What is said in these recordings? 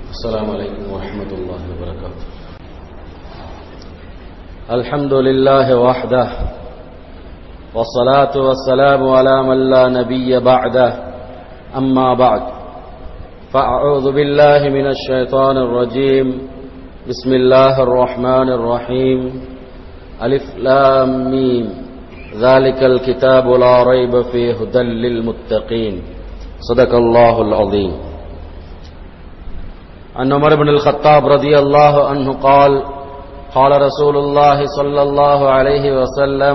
السلام عليكم ورحمة الله وبركاته الحمد لله وحده والصلاة والسلام على من لا نبي بعده أما بعد فأعوذ بالله من الشيطان الرجيم بسم الله الرحمن الرحيم ألف لام ميم ذلك الكتاب لا ريب فيه هدى للمتقين صدق الله العظيم عن عمر بن الخطاب رضي الله عنه قال قال رسول الله صلى الله عليه وسلم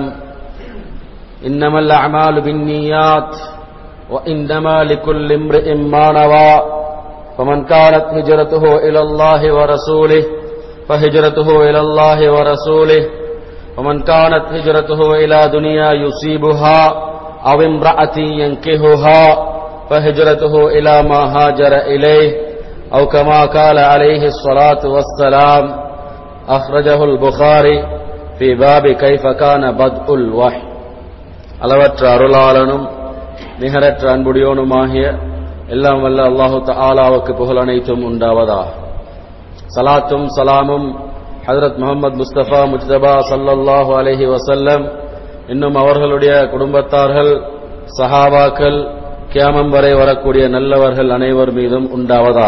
إنما الأعمال بالنيات وإنما لكل امرئ ما نوى فمن كانت هجرته إلى الله ورسوله فهجرته إلى الله ورسوله ومن كانت هجرته إلى دنيا يصيبها أو امرأة ينكهها فهجرته إلى ما هاجر إليه أو كما قال عليه الصلاة والسلام أخرجه البخاري في باب كيف كان بدء الوحي அளவற்ற அருளாளனும் நிகரற்ற அன்புடையோனுமாகிய எல்லாம் வல்ல அல்லாஹு தாலாவுக்கு புகழ் அனைத்தும் உண்டாவதா சலாத்தும் சலாமும் ஹதரத் முகமது முஸ்தபா முஜ்தபா சல்லல்லாஹு அலஹி வசல்லம் இன்னும் அவர்களுடைய குடும்பத்தார்கள் சஹாபாக்கள் கியாமம் வரை வரக்கூடிய நல்லவர்கள் அனைவர் மீதும் உண்டாவதா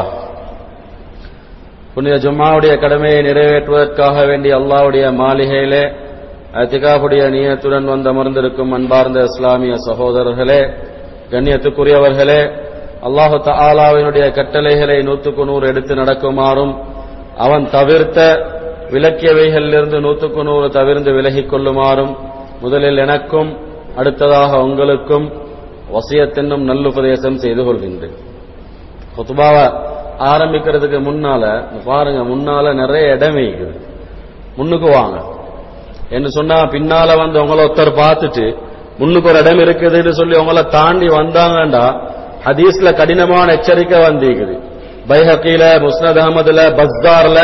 புனித ஜும்மாவுடைய கடமையை நிறைவேற்றுவதற்காக வேண்டிய அல்லாவுடைய மாளிகையிலே அத்திகாவுடைய நியத்துடன் வந்து அமர்ந்திருக்கும் அன்பார்ந்த இஸ்லாமிய சகோதரர்களே கண்ணியத்துக்குரியவர்களே அல்லாஹு தாலாவினுடைய கட்டளைகளை நூற்றுக்கு நூறு எடுத்து நடக்குமாறும் அவன் தவிர்த்த விலக்கியவைகளிலிருந்து நூற்றுக்கு நூறு தவிர்ந்து விலகிக் கொள்ளுமாறும் முதலில் எனக்கும் அடுத்ததாக உங்களுக்கும் வசியத்தென்னும் நல்லுபதேசம் செய்து கொள்கின்றேன் குத்துபாவை ஆரம்பிக்கிறதுக்கு முன்னால பாருங்க முன்னால நிறைய இடம் வைக்குது முன்னுக்கு வாங்க என்று சொன்னா பின்னால வந்து உங்களை ஒருத்தர் பார்த்துட்டு முன்னுக்கு ஒரு இடம் இருக்குதுன்னு சொல்லி உங்களை தாண்டி வந்தாங்கண்டா ஹதீஸ்ல கடினமான எச்சரிக்கை வந்திருக்குது பைஹக்கீல முஸ்னத் அகமதுல பஸ்தார்ல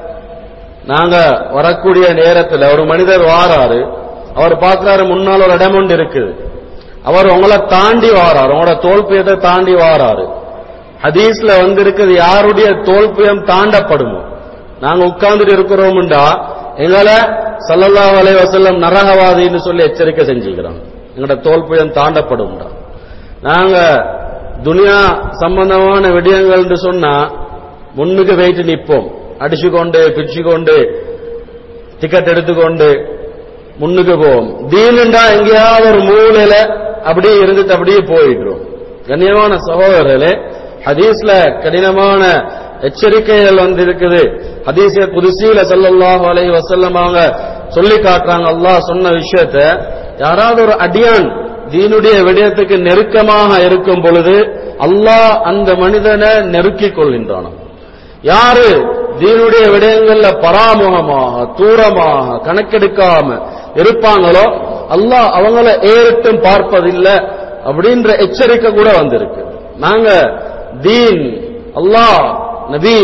நாங்க வரக்கூடிய நேரத்தில் ஒரு மனிதர் வாராரு அவர் பார்க்கிறாரு முன்னால் ஒரு இடம் ஒன்று இருக்குது அவர் உங்களை தாண்டி வாராரு உங்களோட தோல்பியத்தை தாண்டி வாராரு ஹதீஸ்ல வந்து இருக்குது யாருடைய தோல்பியம் தாண்டப்படுமோ நாங்க உட்கார்ந்துட்டு இருக்கிறோம்டா எங்களை சல்லல்லா அலை வசல்லம் நரகவாதின்னு சொல்லி எச்சரிக்கை செஞ்சுக்கிறோம் எங்களோட தோல்பியம் தாண்டப்படும்டா நாங்க துனியா சம்பந்தமான விடயங்கள் சொன்னா முன்னுக்கு வெயிட்டு நிற்போம் அடிச்சு கொண்டு பிடிச்சு கொண்டு டிக்கெட் எடுத்துக்கொண்டு முன்னுக்கு போவோம் தீனுண்டா எங்கேயாவது ஒரு மூலையில அப்படியே இருந்துட்டு அப்படியே போயிடுறோம் கண்ணியமான சகோதரர்களே ஹதீஸ்ல கடினமான எச்சரிக்கைகள் வந்து இருக்குது ஹதீஸ புதுசீல சல்லல்லாஹு அலைஹி வஸல்லம் அவங்க சொல்லி காட்டுறாங்க அல்லாஹ் சொன்ன விஷயத்த யாராவது ஒரு அடியான் தீனுடைய விடயத்துக்கு நெருக்கமாக இருக்கும் பொழுது அல்லாஹ் அந்த மனிதனை நெருக்கிக் கொள்கின்றான் யாரு தீனுடைய விடயங்கள்ல பராமுகமாக தூரமாக கணக்கெடுக்காம இருப்பாங்களோ அல்லாஹ் அவங்கள ஏறிட்டும் பார்ப்பதில்லை அப்படின்ற எச்சரிக்கை கூட வந்திருக்கு நாங்க தீன் அல்லாஹ் நபி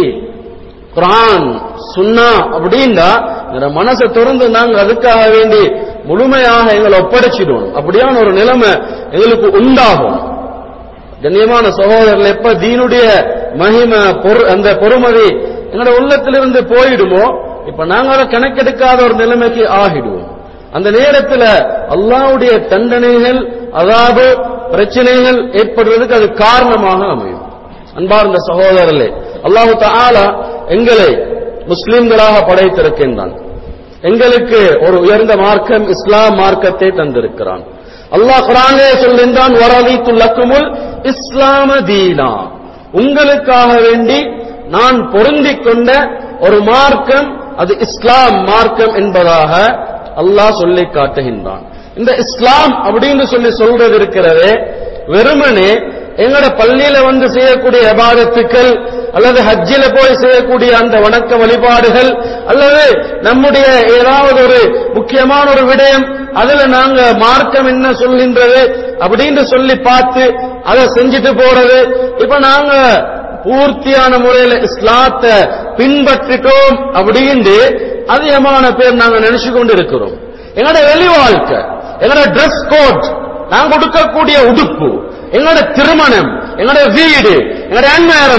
குரான் சுன்னா அப்படின்னா எங்க மனசை திறந்து நாங்க அதுக்காக வேண்டி முழுமையாக எங்களை ஒப்படைச்சிடுவோம் அப்படியான ஒரு நிலைமை எங்களுக்கு உண்டாகும் கண்ணியமான சகோதரர்கள் எப்ப தீனுடைய மகிமை அந்த பொறுமதி எங்களோட உள்ளத்திலிருந்து போயிடுமோ இப்ப நாங்க அதை கணக்கெடுக்காத ஒரு நிலைமைக்கு ஆகிடுவோம் அந்த நேரத்தில் அல்லாவுடைய தண்டனைகள் அதாவது பிரச்சனைகள் ஏற்படுறதுக்கு அது காரணமாக அமையும் அன்பார்ந்த சகோதரர்களே அல்லாஹு தாலா எங்களை முஸ்லிம்களாக படைத்திருக்கின்றான் எங்களுக்கு ஒரு உயர்ந்த மார்க்கம் இஸ்லாம் மார்க்கத்தை தந்திருக்கிறான் அல்லாஹ் குரானே சொல்கின்றான் வரலீத்துல்லக்குமுல் இஸ்லாம தீனா உங்களுக்காக வேண்டி நான் பொருந்திக் கொண்ட ஒரு மார்க்கம் அது இஸ்லாம் மார்க்கம் என்பதாக அல்லாஹ் சொல்லி காட்டுகின்றான் இந்த இஸ்லாம் அப்படின்னு சொல்லி சொல்றது இருக்கிறதே வெறுமனே எங்கட பள்ளியில வந்து செய்யக்கூடிய அபாதத்துக்கள் அல்லது ஹஜ்ஜில போய் செய்யக்கூடிய அந்த வணக்க வழிபாடுகள் அல்லது நம்முடைய ஏதாவது ஒரு முக்கியமான ஒரு விடயம் அதுல நாங்க மார்க்கம் என்ன சொல்கின்றது அப்படின்னு சொல்லி பார்த்து அதை செஞ்சுட்டு போறது இப்ப நாங்க பூர்த்தியான முறையில இஸ்லாத்தை பின்பற்றிட்டோம் அப்படின்னு அதிகமான பேர் நாங்க நினைச்சு கொண்டு இருக்கிறோம் எங்களோட வெளி வாழ்க்கை எங்களோட ட்ரெஸ் கோட் நாங்க கொடுக்கக்கூடிய உடுப்பு எங்களோட திருமணம் எங்களோட வீடு எங்களோட என்வாயரமெண்ட்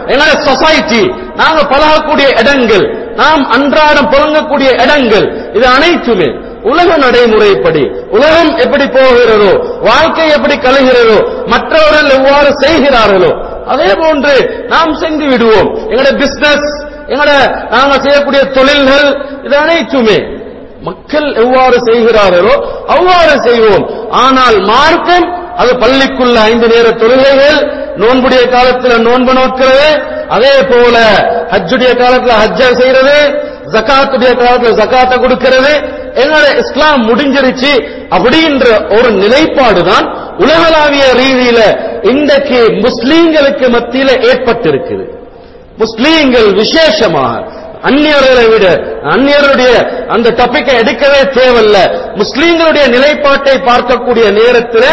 எங்களோட சொசைட்டி நாங்க பழகக்கூடிய இடங்கள் நாம் அன்றாடம் புழங்கக்கூடிய இடங்கள் இது அனைத்துமே உலக நடைமுறைப்படி உலகம் எப்படி போகிறதோ வாழ்க்கை எப்படி கழுகிறதோ மற்றவர்கள் எவ்வாறு செய்கிறார்களோ அதே போன்று நாம் சென்று விடுவோம் எங்களோட பிசினஸ் எங்களோட நாங்க செய்யக்கூடிய தொழில்கள் இது அனைத்துமே மக்கள் எவ்வாறு செய்கிறார்களோ அவ்வாறு செய்வோம் ஆனால் மார்க்கம் அது பள்ளிக்குள்ள ஐந்து நேர தொழுகைகள் நோன்புடைய காலத்துல நோன்பு நோக்கிறது அதே போல ஹஜ்ஜுடைய காலத்துல ஹஜ்ஜ செய்யறது ஜகாத்துடைய காலத்துல ஜகாத்தை கொடுக்கிறது என்னோட இஸ்லாம் முடிஞ்சிருச்சு அப்படின்ற ஒரு நிலைப்பாடு தான் உலகளாவிய ரீதியில இன்றைக்கு முஸ்லீம்களுக்கு மத்தியில ஏற்பட்டிருக்குது முஸ்லீம்கள் விசேஷமாக அந்நியர்களை விட அந்நியருடைய அந்த டாபிக்கை எடுக்கவே தேவையில்ல முஸ்லீம்களுடைய நிலைப்பாட்டை பார்க்கக்கூடிய நேரத்தில்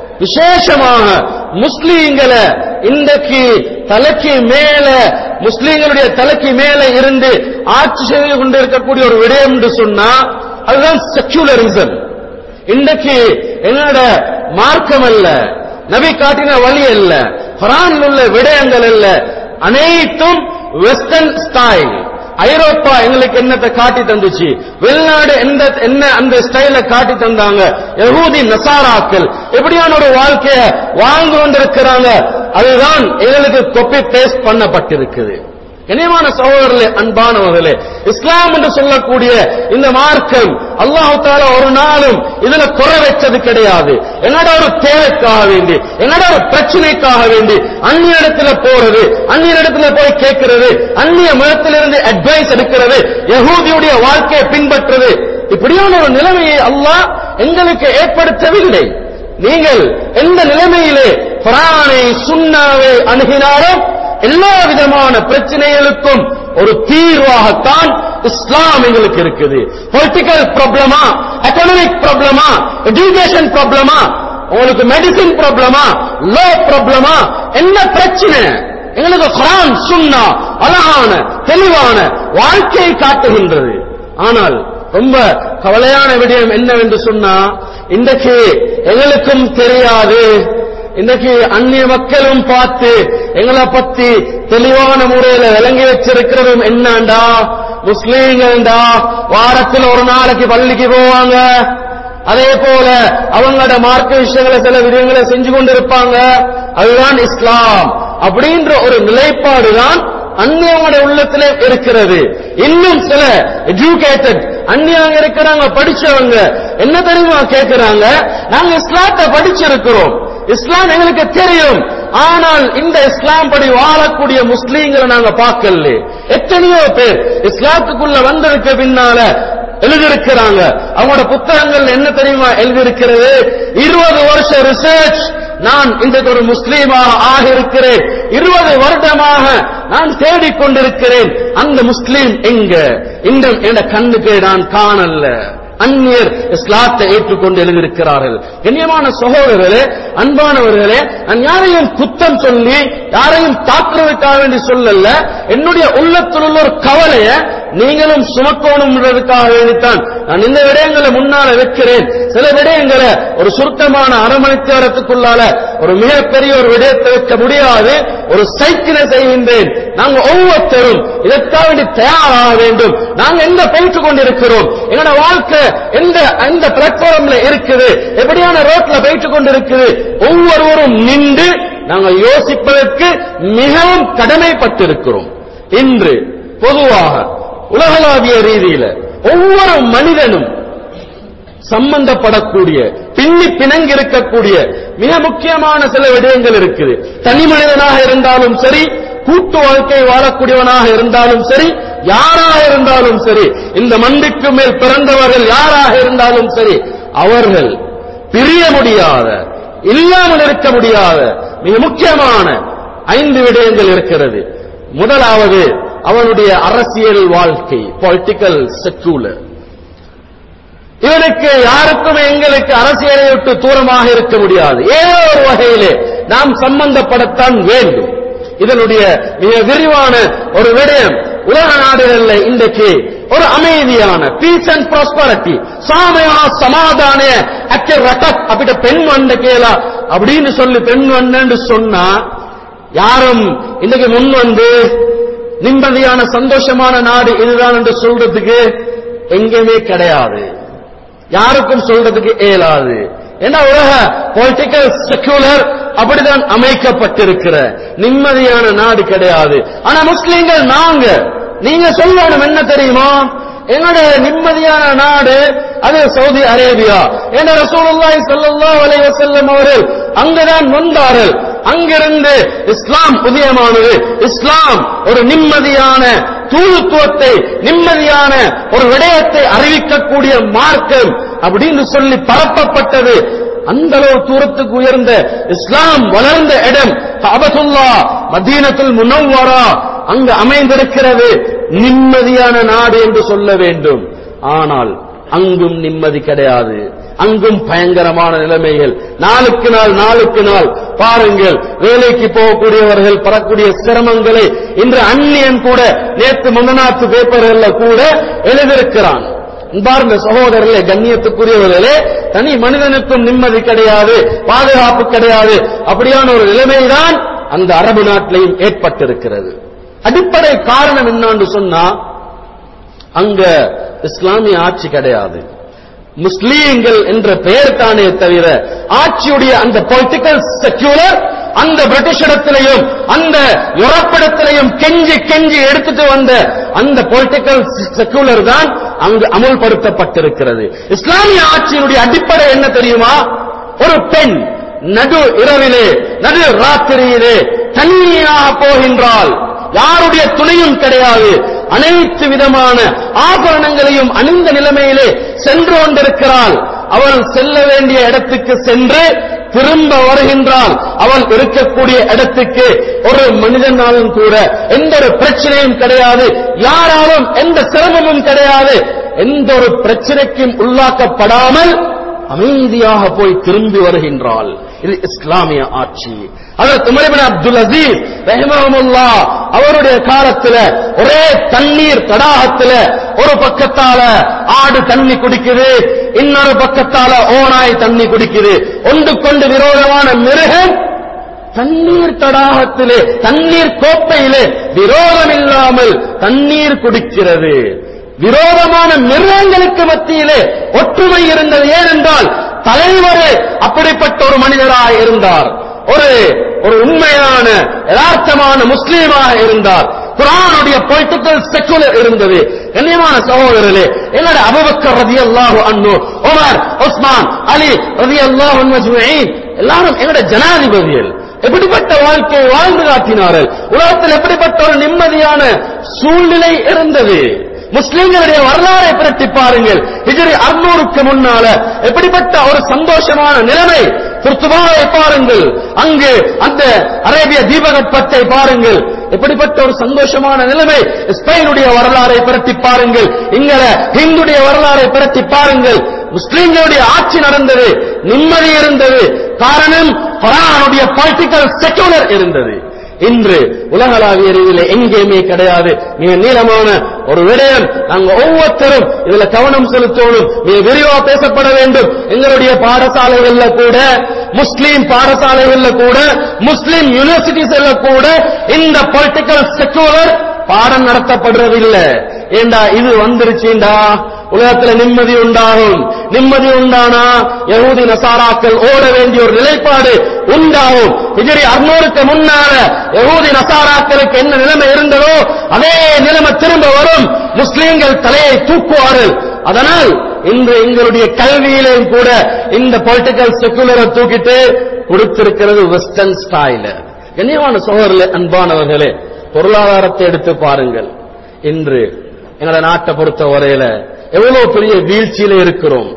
விசேஷமாக முஸ்லீம்களை இன்றைக்கு தலைக்கு மேல முஸ்லீம்களுடைய தலைக்கு மேல இருந்து ஆட்சி செய்து கொண்டிருக்கக்கூடிய ஒரு விடயம் என்று சொன்னா அதுதான் செக்யூலரிசம் இன்றைக்கு என்னோட மார்க்கம் அல்ல நபி காட்டின வழி அல்ல குரானில் உள்ள விடயங்கள் அல்ல அனைத்தும் வெஸ்டர்ன் ஸ்டைல் ஐரோப்பா எங்களுக்கு என்னத்தை காட்டி தந்துச்சு வெளிநாடு எந்த என்ன அந்த ஸ்டைல காட்டி தந்தாங்க யகூதி நசாராக்கள் எப்படியான ஒரு வாழ்க்கைய வாழ்ந்து கொண்டிருக்கிறாங்க அதுதான் எங்களுக்கு கொப்பி பேஸ்ட் பண்ணப்பட்டிருக்குது இணையமான சகோதரர்களே அன்பானவர்களே இஸ்லாம் என்று சொல்லக்கூடிய இந்த மார்க்கம் அல்லாஹு தாலா ஒரு நாளும் இதுல குறை வச்சது கிடையாது என்னோட ஒரு தேவைக்காக வேண்டி என்னோட ஒரு பிரச்சனைக்காக வேண்டி அந்நிய இடத்துல போறது அந்நிய இடத்துல போய் கேட்கிறது அந்நிய மதத்திலிருந்து அட்வைஸ் எடுக்கிறது யகூதியுடைய வாழ்க்கையை பின்பற்றுறது இப்படியான ஒரு நிலைமையை அல்லாஹ் எங்களுக்கு ஏற்படுத்தவில்லை நீங்கள் எந்த நிலைமையிலே குரானை சுண்ணாவை அணுகினாலும் எல்லா விதமான பிரச்சனைகளுக்கும் ஒரு தீர்வாகத்தான் இஸ்லாம் எங்களுக்கு இருக்குது பொலிட்டிக்கல் ப்ராப்ளமா எக்கனாமிக் ப்ராப்ளமா எஜுகேஷன் ப்ராப்ளமா உங்களுக்கு மெடிசின் ப்ராப்ளமா லோ ப்ராப்ளமா என்ன பிரச்சனை எங்களுக்கு குரான் சுன்னா அழகான தெளிவான வாழ்க்கையை காட்டுகின்றது ஆனால் ரொம்ப கவலையான விடயம் என்னவென்று சொன்னா இன்றைக்கு எங்களுக்கும் தெரியாது இன்னைக்கு அந்நிய மக்களும் பார்த்து எங்களை பத்தி தெளிவான முறையில விளங்கி வச்சிருக்கிறதும் என்னண்டா முஸ்லீம்கள்டா வாரத்தில் ஒரு நாளைக்கு பள்ளிக்கு போவாங்க அதே போல அவங்களோட மார்க்க விஷயங்களை சில விதங்களை செஞ்சு கொண்டிருப்பாங்க அதுதான் இஸ்லாம் அப்படின்ற ஒரு நிலைப்பாடு தான் அந்நியவங்களுடைய உள்ளத்திலே இருக்கிறது இன்னும் சில எஜுகேட்டட் அந்நியவங்க இருக்கிறாங்க படிச்சவங்க என்ன தெரியுமா கேட்கிறாங்க நாங்க இஸ்லாத்தை படிச்சிருக்கிறோம் இஸ்லாம் எங்களுக்கு தெரியும் ஆனால் இந்த இஸ்லாம் படி வாழக்கூடிய முஸ்லீம்களை நாங்க பார்க்கல எத்தனையோ பேர் இஸ்லாத்துக்குள்ள வந்ததுக்கு பின்னால எழுதியிருக்கிறாங்க அவங்களோட புத்தகங்கள் என்ன தெரியுமா எழுதியிருக்கிறது இருபது வருஷ ரிசர்ச் நான் இன்றைக்கு ஒரு முஸ்லீமாக ஆகியிருக்கிறேன் இருபது வருடமாக நான் தேடிக்கொண்டிருக்கிறேன் அந்த முஸ்லீம் எங்க இந்த என் கண்ணுக்கு நான் காணல அந்நியர் இஸ்லாத்தை ஏற்றுக்கொண்டு எழுதியிருக்கிறார்கள் கண்ணியமான சகோதரர்களே அன்பானவர்களே நான் யாரையும் குத்தம் சொல்லி யாரையும் தாக்குறதுக்காக வேண்டி சொல்லல என்னுடைய உள்ளத்தில் உள்ள ஒரு கவலைய நீங்களும் சுமக்கணும்ன்றதுக்காக வேண்டித்தான் நான் இந்த விடயங்களை முன்னால வைக்கிறேன் சில விடயங்களை ஒரு சுருக்கமான அரை மணி நேரத்துக்குள்ளால ஒரு மிகப்பெரிய ஒரு விடயத்தை வைக்க முடியாது ஒரு சைக்கிளை செய்கின்றேன் நாங்க ஒவ்வொருத்தரும் இதற்காக வேண்டி தயாராக வேண்டும் நாங்க எங்க போயிட்டு கொண்டிருக்கிறோம் எங்களோட வாழ்க்கை எந்த எந்த பிளாட்ஃபார்ம்ல இருக்குது எப்படியான ரோட்ல போயிட்டு கொண்டிருக்குது ஒவ்வொருவரும் நின்று நாங்கள் யோசிப்பதற்கு மிகவும் கடமைப்பட்டிருக்கிறோம் இன்று பொதுவாக உலகளாவிய ரீதியில ஒவ்வொரு மனிதனும் சம்பந்தப்படக்கூடிய பின்னி பிணங்கி இருக்கக்கூடிய மிக முக்கியமான சில விடயங்கள் இருக்குது தனி மனிதனாக இருந்தாலும் சரி கூட்டு வாழ்க்கை வாழக்கூடியவனாக இருந்தாலும் சரி யாராக இருந்தாலும் சரி இந்த மண்ணுக்கு மேல் பிறந்தவர்கள் யாராக இருந்தாலும் சரி அவர்கள் பிரிய முடியாத இல்லாமல் இருக்க முடியாத மிக முக்கியமான ஐந்து விடயங்கள் இருக்கிறது முதலாவது அவனுடைய அரசியல் வாழ்க்கை பொலிட்டிக்கல் செக்யூலர் இவனுக்கு யாருக்கும் எங்களுக்கு அரசியலை விட்டு தூரமாக இருக்க முடியாது ஏதோ ஒரு வகையிலே நாம் சம்பந்தப்படத்தான் வேண்டும் இதனுடைய மிக விரிவான ஒரு விடயம் உலக நாடுகள்ல இன்றைக்கு ஒரு அமைதியான பீஸ் அண்ட் ப்ராஸ்பரிட்டி சாமயா சமாதான அக்க ரகத் அப்படிட்ட பெண் வந்த கேளா அப்படின்னு சொல்லி பெண் வந்தன்னு சொன்னா யாரும் இன்னைக்கு முன் வந்து நிம்மதியான சந்தோஷமான நாடு இதுதான் என்று சொல்றதுக்கு எங்கேயுமே கிடையாது யாருக்கும் சொல்றதுக்கு இயலாது ஏன்னா உலக பொலிட்டிக்கல் செக்யூலர் அப்படிதான் அமைக்கப்பட்டிருக்கிற நிம்மதியான நாடு கிடையாது ஆனா முஸ்லீம்கள் நாங்க நீங்க சொல்லணும் என்ன தெரியுமா எங்களுடைய நிம்மதியான நாடு அது சவுதி அரேபியா என்ற ரசூலுல்லாஹி ஸல்லல்லாஹு அலைஹி வஸல்லம் அவர்கள் அங்குதான் வந்தார்கள் அங்கிருந்து இஸ்லாம் உதயமானது இஸ்லாம் ஒரு நிம்மதியான தூதுத்துவத்தை நிம்மதியான ஒரு விடயத்தை அறிவிக்கக்கூடிய மார்க்கம் அப்படின்னு சொல்லி பரப்பப்பட்டது அந்த அளவு தூரத்துக்கு உயர்ந்த இஸ்லாம் வளர்ந்த இடம் காபத்துல்லா மதீனத்துல் முனவ்வரா அங்கு அமைந்திருக்கிறது நிம்மதியான நாடு என்று சொல்ல வேண்டும் ஆனால் அங்கும் நிம்மதி கிடையாது அங்கும் பயங்கரமான நிலைமைகள் நாளுக்கு நாள் நாளுக்கு நாள் பாருங்கள் வேலைக்கு போகக்கூடியவர்கள் படக்கூடிய சிரமங்களை இன்று அந்நியன் கூட நேற்று முன்னநாத்து பேப்பர்கள்ல கூட எழுதியிருக்கிறான் அன்பார்ந்த சகோதரர்களே கண்ணியத்துக்குரியவர்களே தனி மனிதனுக்கும் நிம்மதி கிடையாது பாதுகாப்பு கிடையாது அப்படியான ஒரு நிலைமைதான் அந்த அரபு நாட்டிலையும் ஏற்பட்டிருக்கிறது அடிப்படை காரணம் என்னன்னு சொன்னா அங்க இஸ்லாமிய ஆட்சி கிடையாது முஸ்லீம்கள் என்ற பெயர் தானே தவிர ஆட்சியுடைய அந்த பொலிட்டிக்கல் செக்யூலர் அந்த பிரிட்டிஷிடத்திலையும் அந்த யுறப்பிடத்திலையும் கெஞ்சி கெஞ்சி எடுத்துட்டு வந்த அந்த பொலிட்டிக்கல் செக்யூலர் தான் அங்கு அமுல்படுத்தப்பட்டிருக்கிறது இஸ்லாமிய ஆட்சியினுடைய அடிப்படை என்ன தெரியுமா ஒரு பெண் நடு இரவிலே நடு ராத்திரியிலே தனியாக போகின்றாள் யாருடைய துணையும் கிடையாது அனைத்து விதமான ஆபரணங்களையும் அணிந்த நிலைமையிலே சென்று கொண்டிருக்கிறாள் அவள் செல்ல வேண்டிய இடத்துக்கு சென்று திரும்ப வருகின்றாள் அவள் இருக்கக்கூடிய இடத்துக்கு ஒரு மனிதனாலும் கூட எந்த ஒரு பிரச்சனையும் கிடையாது யாராலும் எந்த சிரமமும் கிடையாது எந்த ஒரு பிரச்சனைக்கும் உள்ளாக்கப்படாமல் அமைதியாக போய் திரும்பி வருகின்றாள் இது இஸ்லாமிய ஆட்சி அதற்கு உமரிபின் அப்துல் அசீஸ் ரஹிமஹமுல்லா அவருடைய காலத்துல ஒரே தண்ணீர் தடாகத்துல ஒரு பக்கத்தால ஆடு தண்ணி குடிக்குது இன்னொரு பக்கத்தால ஓனாய் தண்ணி குடிக்குது ஒன்று கொண்டு விரோதமான மிருகம் தண்ணீர் தடாகத்திலே தண்ணீர் கோப்பையிலே விரோதம் இல்லாமல் தண்ணீர் குடிக்கிறது விரோதமான மிருகங்களுக்கு மத்தியிலே ஒற்றுமை இருந்தது ஏனென்றால் தலைவர் அப்படிப்பட்ட ஒரு மனிதராக இருந்தார் ஒரு ஒரு உண்மையான யதார்த்தமான முஸ்லீமாக இருந்தார் குரானுடைய பொலிட்டிக்கல் செக்குலர் இருந்தது கண்ணியமான சகோதரர்களே என்னோட அபுபக்கர் ரதி அல்லாஹு அன்னு உமர் உஸ்மான் அலி ரதி அல்லாஹு அஜ்மஈன் எல்லாரும் எங்களோட ஜனாதிபதிகள் எப்படிப்பட்ட வாழ்க்கையை வாழ்ந்து காட்டினார்கள் உலகத்தில் எப்படிப்பட்ட ஒரு நிம்மதியான சூழ்நிலை இருந்தது முஸ்லிம்களுடைய வரலாறை பிரட்டி பாருங்கள் ஹிஜ்ரி அறுநூறுக்கு முன்னால எப்படிப்பட்ட ஒரு சந்தோஷமான நிலைமை துர்த்துபாவை பாருங்கள் அங்கு அந்த அரேபிய தீபகற்பத்தை பாருங்கள் எப்படிப்பட்ட ஒரு சந்தோஷமான நிலைமை ஸ்பெயினுடைய வரலாறை பிரட்டி பாருங்கள் இங்கல ஹிந்துடைய வரலாறை பிரட்டி பாருங்கள் முஸ்லிம்களுடைய ஆட்சி நடந்தது நிம்மதி இருந்தது காரணம் குரானுடைய பொலிட்டிக்கல் செக்யூலர் இருந்தது இன்று உலகளாவிய ரீதியில எங்கேயுமே கிடையாது மிக நீளமான ஒரு விடயம் நாங்க ஒவ்வொருத்தரும் இதுல கவனம் செலுத்தணும் மிக விரிவா பேசப்பட வேண்டும் எங்களுடைய பாடசாலைகள்ல கூட முஸ்லீம் பாடசாலைகள்ல கூட முஸ்லீம் யூனிவர்சிட்டிஸ்ல கூட இந்த பொலிட்டிக்கல் செக்யூலர் பாடம் நடத்தப்படுறதில்லை ஏண்டா இது வந்துருச்சுண்டா உலகத்துல நிம்மதி உண்டாகும் நிம்மதி உண்டானா யகூதி நசாராக்கள் ஓட வேண்டிய ஒரு நிலைப்பாடு உண்டாகும் ஹிஜ்ரி அறுநூறுக்கு முன்னால யகூதி நசாராக்களுக்கு என்ன நிலைமை இருந்ததோ அதே நிலைமை திரும்ப வரும் முஸ்லீம்கள் தலையை தூக்குவார்கள் அதனால் இன்று எங்களுடைய கல்வியிலேயும் கூட இந்த பொலிட்டிக்கல் செக்குலரை தூக்கிட்டு கொடுத்திருக்கிறது வெஸ்டர்ன் ஸ்டைல கண்ணியமான சோழர்களே அன்பானவர்களே பொருளாதாரத்தை எடுத்து பாருங்கள் இன்று எங்களோட நாட்டை பொறுத்த வரையில எவ்வளவு பெரிய வீழ்ச்சியில இருக்கிறோம்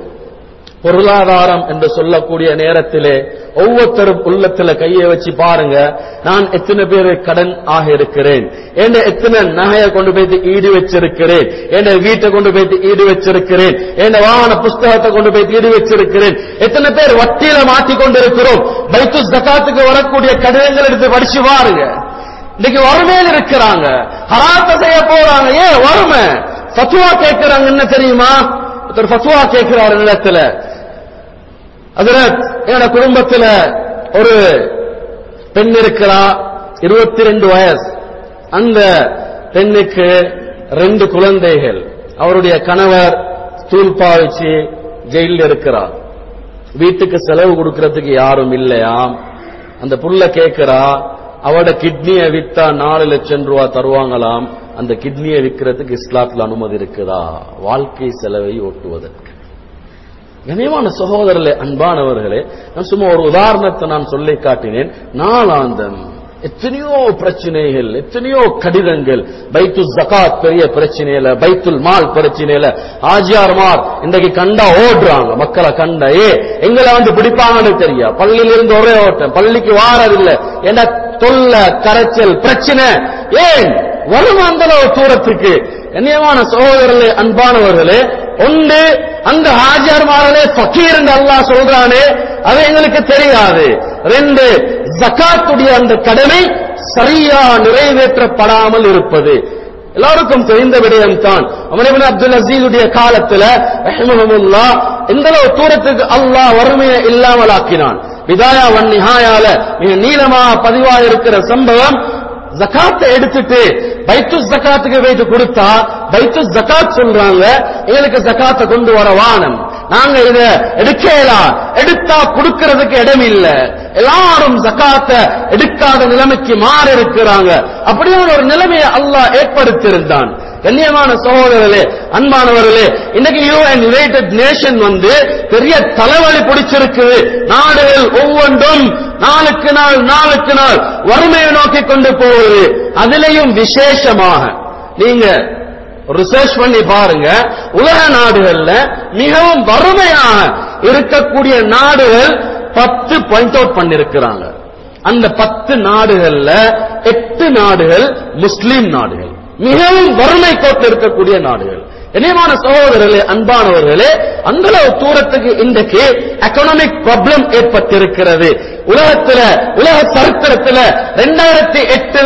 பொருளாதாரம் என்று சொல்லக்கூடிய நேரத்திலே ஒவ்வொருத்தரும் உள்ளத்துல கையை வச்சு பாருங்க நான் எத்தனை பேர் கடன் ஆக இருக்கிறேன் என்ன எத்தனை நகையை கொண்டு போயிட்டு ஈடு வச்சிருக்கிறேன் என்ன வீட்டை கொண்டு போயிட்டு ஈடு வச்சிருக்கிறேன் என்ன வாகன புஸ்தகத்தை கொண்டு போயிட்டு ஈடு வச்சிருக்கிறேன் எத்தனை பேர் வட்டியில மாட்டிக்கொண்டிருக்கிறோம் பைத்து ஜக்காத்துக்கு வரக்கூடிய கடிதங்கள் எடுத்து படிச்சு பாருங்க இன்னைக்கு வறுமையில் இருக்கிறாங்க ஹராத்த செய்ய போறாங்க ஏன் வறுமை ஃபத்துவா கேட்கிறாங்க என்ன தெரியுமா ஒருத்தர் ஃபத்துவா கேட்கிறார் நிலத்துல அதுல என்னோட குடும்பத்துல ஒரு பெண் இருக்கிறா இருபத்தி ரெண்டு வயசு அந்த பெண்ணுக்கு ரெண்டு குழந்தைகள் அவருடைய கணவர் தூள்பா வச்சு ஜெயிலில் இருக்கிறார் வீட்டுக்கு செலவு கொடுக்கறதுக்கு யாரும் இல்லையாம் அந்த புள்ள கேட்கிறா அவட கிட்னியை வித்தா நாலு லட்சம் ரூபா தருவாங்களாம் அந்த கிட்னியை விற்கிறதுக்கு இஸ்லாத்துல அனுமதி இருக்குதா வாழ்க்கை செலவை ஓட்டுவதற்கு கனியமான சகோதரர்களே அன்பானவர்களே நான் சும்மா ஒரு உதாரணத்தை நான் சொல்லி காட்டினேன் நாளாந்தம் எத்தனையோ பிரச்சனைகள் எத்தனையோ கடிதங்கள் பைத்து ஜகாத் பெரிய பிரச்சனையில பைத்துல் மால் பிரச்சனையில ஆஜியார்மார் இன்றைக்கு கண்டா ஓடுறாங்க மக்களை கண்டா ஏ எங்களை வந்து பிடிப்பாங்கன்னு தெரியா பள்ளியில இருந்து ஒரே ஓட்டம் பள்ளிக்கு வாரதில்லை ஏன்னா தொல்ல கரைச்சல் பிரச்சனை ஏன் வரும் அந்த அளவு தூரத்துக்கு கண்ணியமான சகோதரர்களே அன்பானவர்களே ஒன்று அந்த ஹாஜர்மார்களே ஃபக்கீர் என்று அல்லாஹ் சொல்றானே அது எங்களுக்கு தெரியாது ரெண்டு ஜகாத்துடைய அந்த கடமை சரியா நிறைவேற்றப்படாமல் இருப்பது எல்லாருக்கும் தெரிந்த விடயம் தான் அமரபின் அப்துல் அசீலுடைய காலத்துல ரஹ்மஹமுல்லா எந்த அளவு தூரத்துக்கு அல்லாஹ் வறுமையை இல்லாமல் ஆக்கினான் விதாயா வன் நிஹாயால மிக நீளமா பதிவா இருக்கிற சம்பவம் ஜகாத்தை எடுத்துட்டு பைத்து ஜகாத்துக்கு போயிட்டு கொடுத்தா பைத்து ஜகாத் சொல்றாங்க எங்களுக்கு ஜகாத்தை கொண்டு வர வானம் நாங்க இத எடுக்கலாம் எடுத்தா கொடுக்கிறதுக்கு இடம் இல்ல எல்லாரும் ஜகாத்தை எடுக்காத நிலைமைக்கு மாறி இருக்கிறாங்க அப்படியான ஒரு நிலைமையை அல்லாஹ் ஏற்படுத்தியிருந்தான் கண்ணியமான சகோதரர்களே அன்பானவர்களே இன்னைக்கு யூஎன் யுனைடெட் நேஷன் வந்து பெரிய தலைவலி பிடிச்சிருக்குது நாடுகள் ஒவ்வொன்றும் நாளுக்கு நாள் நாளுக்கு நாள் வறுமையை நோக்கி கொண்டு போவது அதிலையும் விசேஷமாக நீங்க ரிசர்ச் பண்ணி பாருங்க உலக நாடுகள்ல மிகவும் வறுமையாக இருக்கக்கூடிய நாடுகள் பத்து பாயிண்ட் அவுட் பண்ணிருக்கிறாங்க அந்த பத்து நாடுகள்ல எட்டு நாடுகள் முஸ்லிம் நாடுகள் மிகவும் வறுமை கோட்டில் இருக்கக்கூடிய நாடுகள் இனியமான சகோதரர்களே அன்பானவர்களே அந்த அளவு தூரத்துக்கு இன்றைக்கு எக்கனாமிக் ப்ராப்ளம் ஏற்பட்டிருக்கிறது உலகத்துல உலக சரித்திரத்துல ரெண்டாயிரத்தி எட்டுல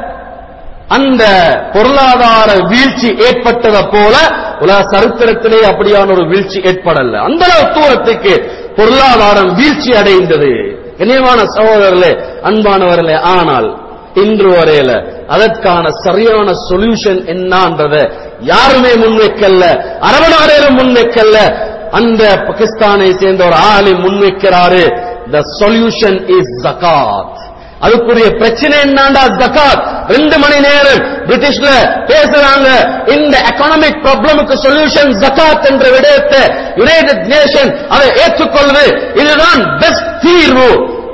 அந்த பொருளாதார வீழ்ச்சி ஏற்பட்டதை போல உலக சரித்திரத்திலே அப்படியான ஒரு வீழ்ச்சி ஏற்படல அந்த அளவு தூரத்துக்கு பொருளாதாரம் வீழ்ச்சி அடைந்தது இனியமான சகோதரர்களே அன்பானவர்களே ஆனால் இன்று வரையில அதற்கான சரியான சொல்யூஷன் என்னன்றத யாருமே முன்வைக்கல்ல அரபு நாடுகளும் முன்வைக்கல்ல அந்த பாகிஸ்தானை சேர்ந்த ஒரு ஆளை முன்வைக்கிறாரு த சொல்யூஷன் இஸ் ஜகாத் அதுக்குரிய பிரச்சனை என்னண்டா ஜகாத் ரெண்டு மணி நேரம் பிரிட்டிஷ்ல பேசுறாங்க இந்த எக்கனாமிக் ப்ராப்ளமுக்கு சொல்யூஷன் ஜகாத் என்ற விடயத்தை யுனைடெட் நேஷன் அதை ஏற்றுக்கொள்வது இதுதான் பெஸ்ட் தீர்வு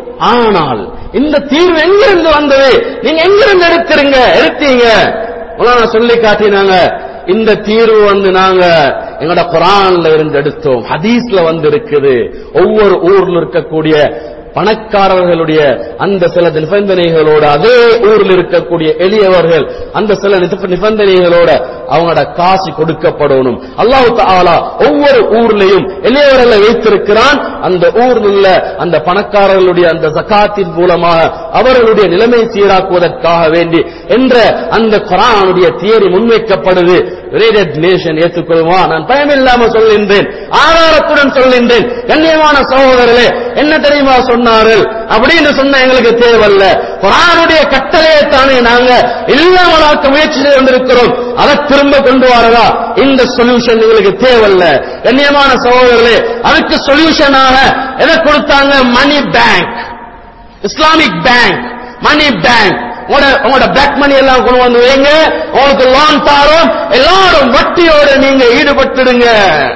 ஆனால் இந்த தீர்வு எங்கிருந்து வந்தது நீங்க எங்கிருந்து எடுக்கிறீங்க எடுத்தீங்க நான் சொல்லி காட்டினாங்க இந்த தீர்வு வந்து நாங்க எங்கட குரான்ல இருந்து எடுத்தோம் ஹதீஸ்ல வந்து இருக்குது ஒவ்வொரு ஊர்ல இருக்கக்கூடிய பணக்காரர்களுடைய அந்த சில நிபந்தனைகளோட அதே ஊரில் இருக்கக்கூடிய எளியவர்கள் அந்த சில நிபந்தனைகளோட அவங்களோட காசு கொடுக்கப்படணும் அல்லாஹு தாலா ஒவ்வொரு ஊர்லயும் எளியவர்களை வைத்திருக்கிறான் அந்த ஊரில் உள்ள அந்த பணக்காரர்களுடைய அந்த ஜக்காத்தின் மூலமாக அவர்களுடைய நிலைமை சீராக்குவதற்காக வேண்டி என்ற அந்த குரானுடைய தியரி முன்வைக்கப்படுது யுனைடெட் நேஷன் ஏற்றுக்கொள்வா நான் பயமில்லாம சொல்கின்றேன் ஆதாரத்துடன் சொல்கின்றேன் கண்ணியமான சகோதரர்களே என்ன தெரியுமா சொன்னார்கள் அப்படின்னு சொன்ன எங்களுக்கு தேவையில்ல குரானுடைய கட்டளையை தானே நாங்க இல்லாமலாக்க முயற்சி செய்து கொண்டிருக்கிறோம் அதை திரும்ப கொண்டு வரதா இந்த சொல்யூஷன் எங்களுக்கு தேவையில்ல கண்ணியமான சகோதரர்களே அதுக்கு சொல்யூஷனாக எதை கொடுத்தாங்க money bank Islamic bank money bank உங்களோட பிளாக் மணி எல்லாம் கொண்டு வந்து வைங்க உங்களுக்கு லோன் தாரோம் எல்லாரும் வட்டியோட நீங்க ஈடுபட்டுடுங்க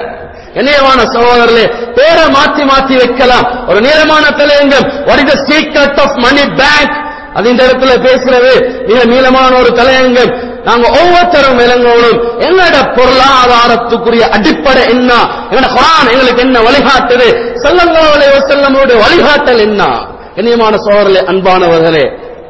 இணையமான சகோதரர்களே பேரை மாத்தி மாத்தி வைக்கலாம் ஒரு நீளமான தலையங்கம் what is the secret of money bank அது இந்த இடத்துல பேசுறது மிக நீளமான ஒரு தலையங்கம் நாங்க ஒவ்வொருத்தரும் விளங்கணும் எங்களோட பொருளாதாரத்துக்குரிய அடிப்படை என்ன எங்களோட குரான் எங்களுக்கு என்ன வழிகாட்டுது செல்லங்களே செல்லமோட வழிகாட்டல் என்ன இனியமான சோழர்களே அன்பானவர்களே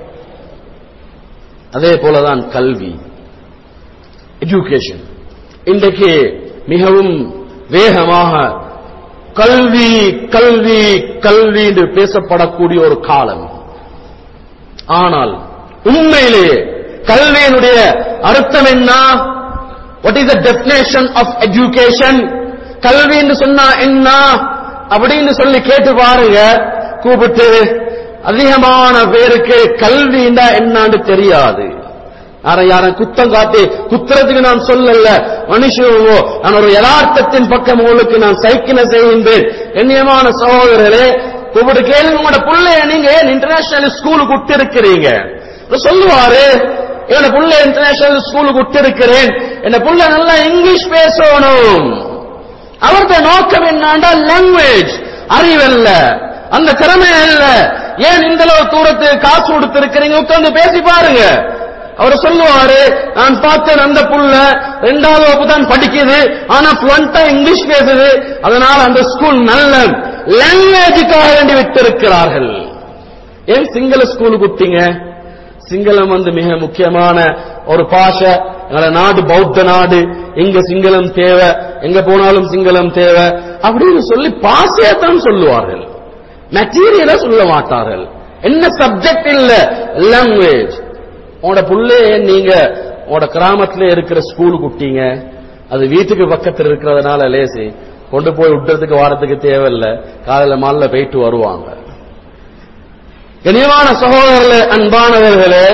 அதே போலதான் கல்வி எஜுகேஷன் இன்றைக்கு மிகவும் வேகமாக கல்வி கல்வி கல்வி என்று பேசப்படக்கூடிய ஒரு காலம் ஆனால் உண்மையிலேயே கல்வியினுடைய அர்த்தம் என்ன what is the definition of education கல்வி என்று சொன்னா என்ன அப்படின்னு சொல்லி கேட்டு பாருங்க கூப்பிட்டு அதிகமான பேருக்கு கல்விண்டா என்னான்னு தெரியாது யாரை யாரை குத்தம் காட்டி குத்துறதுக்கு நான் சொல்லல மனுஷவோ நான் ஒரு யதார்த்தத்தின் பக்கம் உங்களுக்கு நான் சைக்கிளை செய்கின்றேன் கண்ணியமான சகோதரர்களே ஒவ்வொரு கேள்வி உங்களோட பிள்ளைய நீங்க ஏன் இன்டர்நேஷனல் ஸ்கூலுக்கு விட்டு இருக்கிறீங்க சொல்லுவாரு என்னோட புள்ள இன்டர்நேஷனல் ஸ்கூலுக்கு விட்டு இருக்கிறேன் என்ன புள்ள நல்லா இங்கிலீஷ் பேசணும் அவருடைய நோக்கம் என்னண்டா லாங்குவேஜ் அறிவல்ல அந்த திறமை அல்ல ஏன் இந்த அளவு தூரத்துக்கு காசு கொடுத்து இருக்கிறீங்க உட்கார்ந்து பேசி பாருங்க அவர் சொல்லுவாரு நான் பார்த்தேன் அந்த புள்ள ரெண்டாவது வகுப்பு தான் படிக்குது ஆனா fluent-ஆ இங்கிலீஷ் பேசுது அதனால அந்த ஸ்கூல் நல்ல லாங்குவேஜுக்காக வேண்டி விட்டிருக்கிறார்கள் ஏன் சிங்கள ஸ்கூலுக்கு விட்டீங்க சிங்களம் வந்து மிக முக்கியமான ஒரு பாஷை எங்களோட நாடு பௌத்த நாடு எங்க சிங்களம் தேவை எங்க போனாலும் சிங்களம் தேவை அப்படின்னு சொல்லி பாசையத்தான் சொல்லுவார்கள் மெட்டீரியலை சொல்ல மாட்டார்கள் என்ன சப்ஜெக்ட் இல்ல லாங்குவேஜ் உங்களோட புள்ளைய நீங்க உங்களோட கிராமத்துல இருக்கிற ஸ்கூல் குட்டிங்க அது வீட்டுக்கு பக்கத்துல இருக்கிறதுனால லேசி கொண்டு போய் விட்டுறதுக்கு வாரத்துக்கு தேவையில்ல காலையில மாலைல போயிட்டு வருவாங்க கனிவான சகோதரர்களே அன்பானவர்களே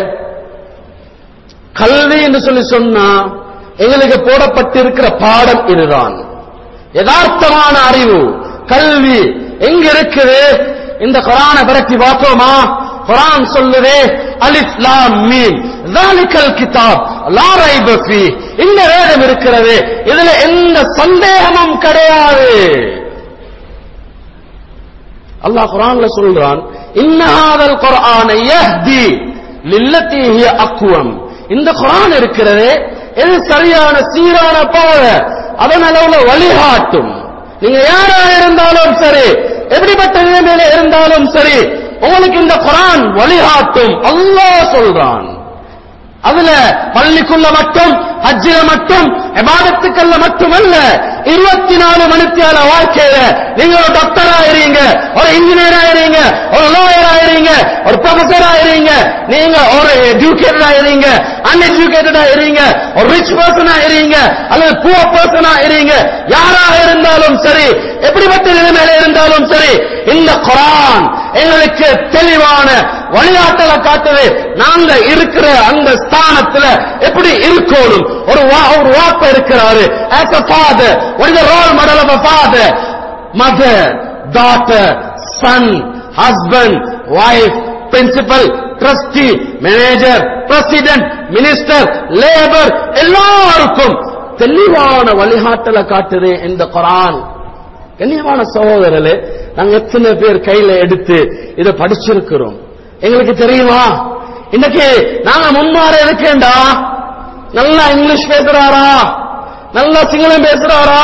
கல்வி என்று சொல்லி சொன்னா எங்களுக்கு போடப்பட்டிருக்கிற பாடம் இதுதான் யதார்த்தமான அறிவு கல்வி எங்க இருக்குது இந்த குரானை பரத்தி பார்த்தோமா குரான் சொல்லுதே அலிஃப் லாம் மீம் தாலிகல் கிதாப் லா ரைப ஃபீ இந்த வேதம் இருக்கிறது இதுல எந்த சந்தேகமும் கிடையாது அல்லாஹ் குரான்ல சொல்றான் இன்னஹாதல் குர்ஆன யஹ்தி லில்லதி ஹிய அக்வம் இந்த குர்ஆன் இருக்கிறதே எது சரியான சீரான பாதை அதன் அளவுல வழிகாட்டும் நீங்க யாரா இருந்தாலும் சரி எப்படிப்பட்ட நிலைமையில இருந்தாலும் சரி உங்களுக்கு இந்த குரான் வழிகாட்டும் அல்லாஹ் சொல்றான் அதுல பள்ளிக்குள்ள மட்டும் ஹஜ்ஜில மட்டும் எபாதத்துக்கல்ல மட்டுமல்ல இருபத்தி நாலு மணித்தியால வாழ்க்கையில நீங்க ஒரு டாக்டர் ஆயிருங்க ஒரு இன்ஜினியர் ஆயிருங்க ஒரு லாயர் ஆயிருங்க ஒரு ப்ரொஃபசர் ஆயிருங்க நீங்க ஒரு எஜுகேட்டட் ஆயிருங்க அன்எஜுகேட்டட் ஆயிருங்க ஒரு ரிச் பர்சன் ஆயிருங்க அல்லது புவர் பர்சன் ஆயிருங்க யாராக இருந்தாலும் சரி எப்படிப்பட்ட நிலைமையில இருந்தாலும் சரி இந்த குரான் எங்களுக்கு தெளிவான வழிகாட்டலை காட்டுது நாங்க இருக்கிற அந்த ஸ்தானத்துல எப்படி இருக்கணும் ஒரு வா- ஒரு வாப்ப இருக்கிறாரு as a father what is the role model of a father mother daughter son husband wife principal trustee manager president minister labor எல்லாருக்கும் தெளிவான வழிகாட்டலை காட்டுது இந்த குரான் கண்ணியமான சகோதரர்களே நாங்க எத்தனை பேர் கையில எடுத்து இதை படிச்சிருக்கிறோம் எங்களுக்கு தெரியுமா இன்னைக்கு நாங்க முன்மாற இருக்கேன்டா நல்லா இங்கிலீஷ் பேசுறாரா நல்லா சிங்களம் பேசுறாரா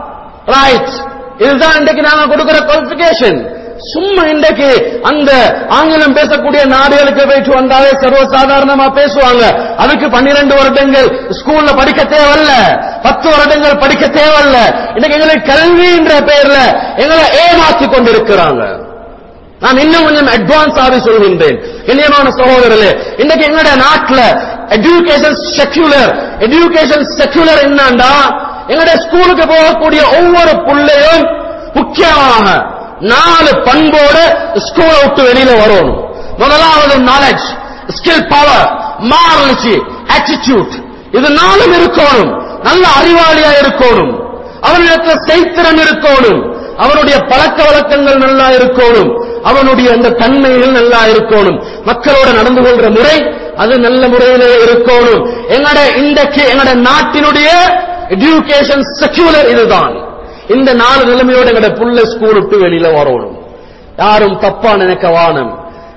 ரைட் இதுதான் இன்றைக்கு நாங்க கொடுக்கிற குவாலிபிகேஷன் சும்மா இன்றைக்கு அந்த ஆங்கிலம் பேசக்கூடிய நாடுகளுக்கு போயிட்டு வந்தாலே சர்வசாதாரணமா பேசுவாங்க அதுக்கு பன்னிரண்டு வருடங்கள் ஸ்கூல்ல படிக்க தேவையில்ல பத்து வருடங்கள் படிக்க தேவையில்ல இன்னைக்கு எங்களுக்கு கல்வின்ற பெயர்ல எங்களை ஏமாத்தி கொண்டிருக்கிறாங்க நான் இன்னும் கொஞ்சம் அட்வான்ஸ் ஆகி சொல்கின்றேன் கண்ணியமான சகோதரர்களே இன்னைக்கு எங்களுடைய நாட்டுல எஜுகேஷன் செக்யூலர் எஜுகேஷன் செக்யூலர் என்னண்டா எங்களுடைய ஸ்கூலுக்கு போகக்கூடிய ஒவ்வொரு புள்ளையும் முக்கியமாக நாலு பண்போடு ஸ்கூலை விட்டு வெளியில வரணும் முதலாவது knowledge skill power morality attitude இது நாளும் இருக்கணும் நல்ல அறிவாளியா இருக்கணும் அவனிடத்துல செய்திறன் இருக்கணும் அவனுடைய பழக்க வழக்கங்கள் நல்லா இருக்கணும் அவனுடைய அந்த தன்மைகள் நல்லா இருக்கணும் மக்களோட நடந்து கொள்ற முறை அது நல்ல முறையிலே இருக்கணும் எங்கட இன்றைக்கு எங்கட நாட்டினுடைய எஜுகேஷன் செக்யூலர் இதுதான் இந்த நாலு நிலைமையோட எங்கட புள்ள ஸ்கூல் விட்டு வெளியில வரணும் யாரும் தப்பா நினைக்க வானம்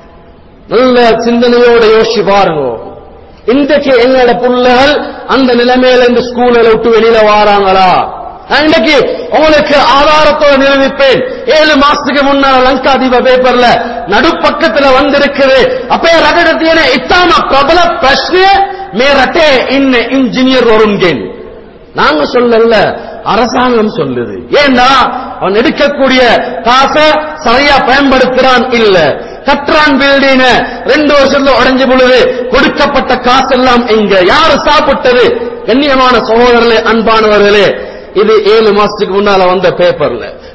நல்ல சிந்தனையோட யோசிச்சு பாருங்க இன்றைக்கு எங்களோட புள்ளைகள் அந்த நிலைமையில இந்த ஸ்கூலை விட்டு வெளியில வாராங்களா நான் இன்னைக்கு உங்களுக்கு ஆதாரத்தோட நிரூபிப்பேன் ஏழு மாசத்துக்கு முன்னால லங்கா தீப பேப்பர்ல நடுப்பக்கத்துல வந்திருக்குது அப்பே ரகடத்தியன இத்தாம பிரபல பிரಶ್ನೆ மேரட்டே இன்ன இன்ஜினியர் வருங்கேன் நாங்க சொல்லல அரசாங்கம் சொல்லுது ஏன்னா அவன் எடுக்கக்கூடிய காசை சரியா பயன்படுத்துறான் இல்ல கற்றான் பில்டிங் ரெண்டு வருஷத்துல உடைஞ்சு பொழுது கொடுக்கப்பட்ட காசெல்லாம் எங்க யாரு சாப்பிட்டது கண்ணியமான சகோதரர்களே அன்பானவர்களே இது ஏழு மாசத்துக்கு முன்னால வந்த பேப்பர்ல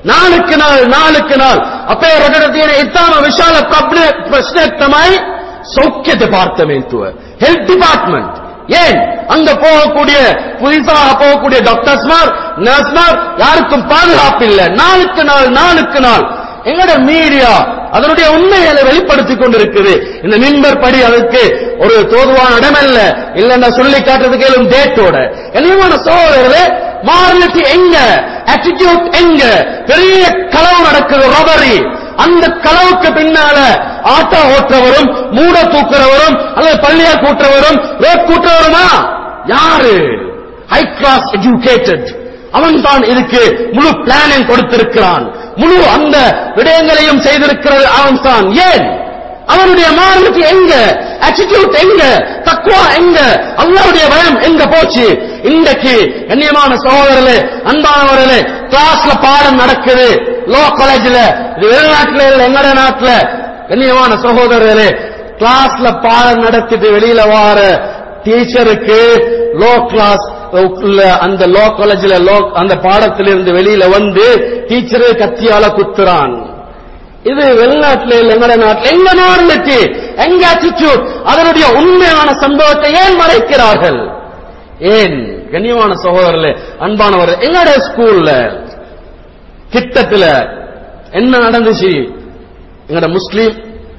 ನಾಲ್ಕು ನಾள் ನಾಲ್ಕು ನಾள் අපේ රටට තියෙන ඉතාම විශාල ප්‍රශ්නයක් තමයි சௌக்கிய டிபார்ட்மெண்ட் ஹெல்த் டிபார்ட்மெண்ட் ஏன் அங்க போகக்கூடிய புதுசாக போகக்கூடிய டாக்டர்ஸ்மார் நர்ஸ்மார் யாருக்கும் பாதுகாப்பு இல்லை நாளுக்கு நாள் நாளுக்கு நாள் எங்கட மீடியா அதனுடைய உண்மைகளை வெளிப்படுத்திக் கொண்டிருக்குது இந்த மின்பர் படி அதற்கு ஒரு தோதுவான இடமல்ல இல்லைன்னா சொல்லி காட்டுறதுக்கு ஏதும் டேட்டோட கண்ணியமான சோதரர்களே மாரலிட்டி எங்க ஆட்டிடியூட் எங்க பெரிய களவு நடக்குது ரொபரி அந்த களவுக்கு பின்னால ஆட்டோ ஓட்டுறவரும் மூட தூக்குறவரும் அல்லது பள்ளியா கூட்டுறவரும் ரோட் கூட்டுறவருமா யாரு ஹை கிளாஸ் எஜுகேட்டட் அவன் தான் இதுக்கு முழு பிளானிங் கொடுத்திருக்கிறான் முழு அந்த விடயங்களையும் செய்திருக்கிறது அவன் தான் ஏன் அவனுடைய மாறுக்கு எங்க ஆட்டிடியூட் எங்க தக்குவா எங்க அல்லாவுடைய பயம் எங்க போச்சு இன்றைக்கு கண்ணியமான சகோதரர்களே அன்பானவர்களே கிளாஸ்ல பாடம் நடக்குது லோ காலேஜ்ல இது வெளிநாட்டுல இல்ல எங்கட நாட்டுல கண்ணியமான சகோதரர்களே கிளாஸ்ல பாடம் நடத்திட்டு வெளியில வார டீச்சருக்கு லோ கிளாஸ் அந்த லோ காலேஜ்ல லோ அந்த பாடத்திலிருந்து வெளியில வந்து டீச்சரே கத்தியால குத்துறான் இது வெளிநாட்டுல இல்ல எங்கட நாட்டில் எங்க நாடுக்கு எங்க ஆட்டிடியூட் அதனுடைய உண்மையான சம்பவத்தை ஏன் மறைக்கிறார்கள் ஏன் கண்ணியமான சகோதரர்களே அன்பானவர் எங்கட ஸ்கூல்ல கிட்டத்துல என்ன நடந்துச்சு எங்கட முஸ்லீம்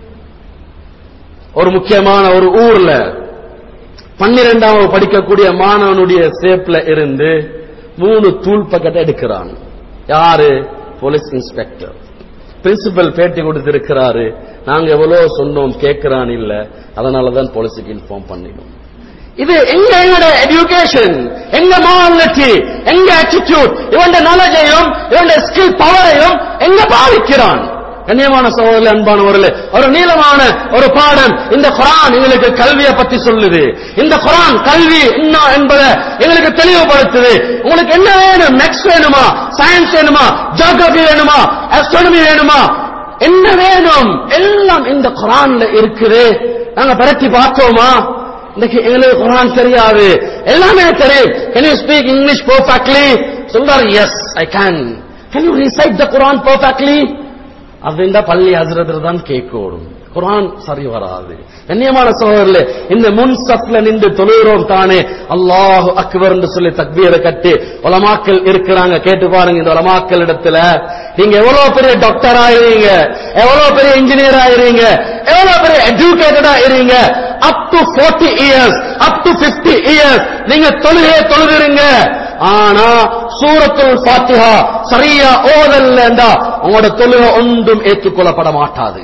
ஒரு முக்கியமான ஒரு ஊர்ல பன்னிரெண்டாவது படிக்கக்கூடிய மாணவனுடைய சேப்ல இருந்து மூணு தூள் பக்கெட் எடுக்கிறான் யாரு போலீஸ் இன்ஸ்பெக்டர் பிரின்சிபல் பேட்டி கொடுத்திருக்கிறாரு நாங்க எவ்வளவு சொன்னோம் கேட்கிறான் இல்ல அதனாலதான் போலீஸுக்கு இன்ஃபார்ம் பண்ணினோம் இது எங்க எங்கட எஜுகேஷன் எங்க மாரலிட்டி எங்க ஆட்டிடியூட் இவன் நாலேஜையும் இவன் ஸ்கில் பவரையும் எங்க பாவிக்கிறான் கண்ணியமான சகோதரர்களே அன்பானவர்களே ஒரு நீளமான ஒரு பாடம் இந்த குரான் எங்களுக்கு கல்வியை பத்தி சொல்லுது இந்த குரான் கல்வி என்ன என்பதை எங்களுக்கு தெளிவுபடுத்துது உங்களுக்கு என்ன வேணும் மேக்ஸ் வேணுமா சயின்ஸ் வேணுமா ஜியோகிரபி வேணுமா அஸ்ட்ரானமி வேணுமா என்ன வேணும் எல்லாம் இந்த குரான்ல இருக்குது நாங்க பரட்டி பார்த்தோமா இன்னைக்கு எங்களுக்கு குரான் தெரியாது எல்லாமே தெரியும் can you speak English perfectly சொல்றாரு yes I can can you recite the Quran perfectly அப்படின்னா பள்ளி ஹசரத்துல தான் கேட்கணும் குரான் சரி வராது கண்ணியமான சகோதரர்களே இந்த முன் சப்ல நின்று தொழுகிறோம் தானே அல்லாஹு அக்பர் என்று சொல்லி தக்பீரை கட்டி உலமாக்கள் இருக்கிறாங்க கேட்டு பாருங்க இந்த உலமாக்கள் இடத்துல நீங்க எவ்வளவு பெரிய டாக்டர் ஆயிருங்க எவ்வளவு பெரிய இன்ஜினியர் ஆயிருங்க எவ்வளவு பெரிய எஜுகேட்டடா இருங்க up to 40 years up to 50 years நீங்க தொழுகே தொழுகிறீங்க ஆனா சூரத்துல் ஃபாத்திஹா சரியா ஓதல்லண்டா உங்களோட தொழுகை ஒன்றும் ஏற்றுக்கொள்ளப்பட மாட்டாது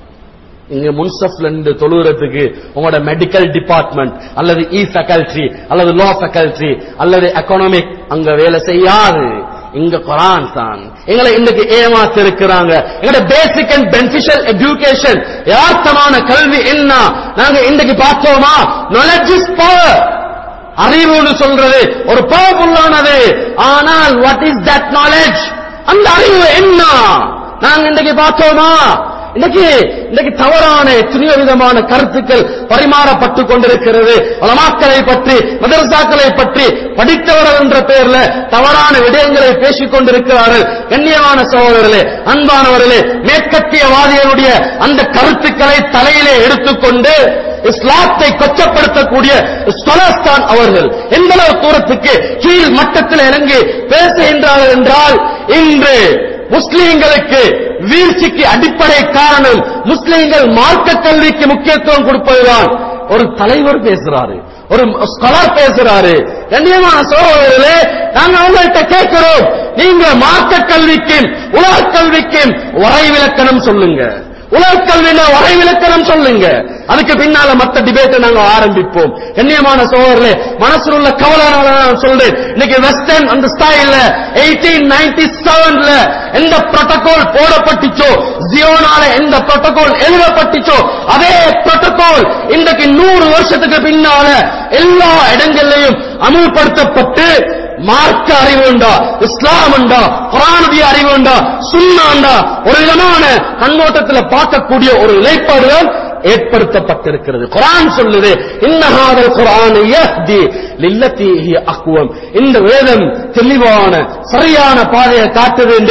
இங்க முன்சப்ல இருந்து தொழுகிறதுக்கு உங்களோட மெடிக்கல் டிபார்ட்மெண்ட் அல்லது இ ஃபேக்கல்டி அல்லது லா ஃபேக்கல்டி அல்லது எக்கனாமிக் அங்க வேலை செய்யாது இங்க குரான் தான் எங்களை இன்னைக்கு ஏமாத்தி இருக்கிறாங்க எங்களோட பேசிக் அண்ட் பெனிஃபிஷியல் எஜுகேஷன் யதார்த்தமான கல்வி என்ன நாங்க இன்னைக்கு பார்த்தோமா நாலேஜ் இஸ் பவர் அறிவுன்னு சொல்றது ஒரு பவர்ஃபுல்லானது ஆனால் வாட் இஸ் தட் நாலேஜ் அந்த அறிவு என்ன நாங்க இன்னைக்கு பார்த்தோமா இன்னைக்கு இன்னைக்கு தவறான எத்தனையோ விதமான கருத்துக்கள் பரிமாறப்பட்டு கொண்டிருக்கிறது உலமாக்களை பற்றி மதரசாக்களை பற்றி படித்தவர்கள் என்ற பெயர்ல தவறான விடயங்களை பேசிக் கொண்டிருக்கிறார்கள் கண்ணியமான சகோதரர்களே அன்பானவர்களே மேற்கத்தியவாதிகளுடைய அந்த கருத்துக்களை தலையிலே எடுத்துக்கொண்டு இஸ்லாத்தை கொச்சப்படுத்தக்கூடிய ஸ்கொலஸ்தான் அவர்கள் எந்த அளவு தூரத்துக்கு கீழ் மட்டத்தில் இறங்கி பேசுகின்றார்கள் என்றால் இன்று முஸ்லீம்களுக்கு வீழ்ச்சிக்கு அடிப்படை காரணம் முஸ்லீம்கள் மார்க்க கல்விக்கு முக்கியத்துவம் கொடுப்பதுதான் ஒரு தலைவர் பேசுறாரு ஒரு ஸ்காலர் பேசுறாரு கண்ணியமான சோழர்களே நாங்க உங்கள்கிட்ட கேட்கிறோம் நீங்க மார்க்க கல்விக்கும் உலக கல்விக்கும் வரைவிலக்கணம் சொல்லுங்க உலகக்கல்வியில வரைவிலக்கணம் சொல்லுங்க அதுக்கு பின்னால மத்த டிபேட்டை நாங்க ஆரம்பிப்போம் கண்ணியமான சோழர்களே மனசுல உள்ள கவலை நான் சொல்றேன் இன்னைக்கு வெஸ்டர்ன் அந்த ஸ்டைல்ல எயிட்டீன் நைன்டி செவன்ல எந்த புரோட்டோகால் போடப்பட்டுச்சோ ஜியோனால எந்த புரோட்டோகால் எழுதப்பட்டுச்சோ அதே புரோட்டோகால் இன்றைக்கு நூறு வருஷத்துக்கு பின்னால எல்லா இடங்கள்லையும் அமுல்படுத்தப்பட்டு மார்க்க அறிவு உண்டா இஸ்லாம் உண்டா குரானுடைய அறிவு உண்டா சுண்ணாண்டா ஒரு விதமான கண்ணோட்டத்தில் பார்க்கக்கூடிய ஒரு நிலைப்பாடுதான் ஏற்படுத்தப்பட்டிருக்கிறது குரான் சொல்லுது இன்னஹாதல் குரான் யஹ்தி லில்லதி ஹிய அக்வம் இந்த வேதம் தெளிவான சரியான பாதையை காட்டுது என்று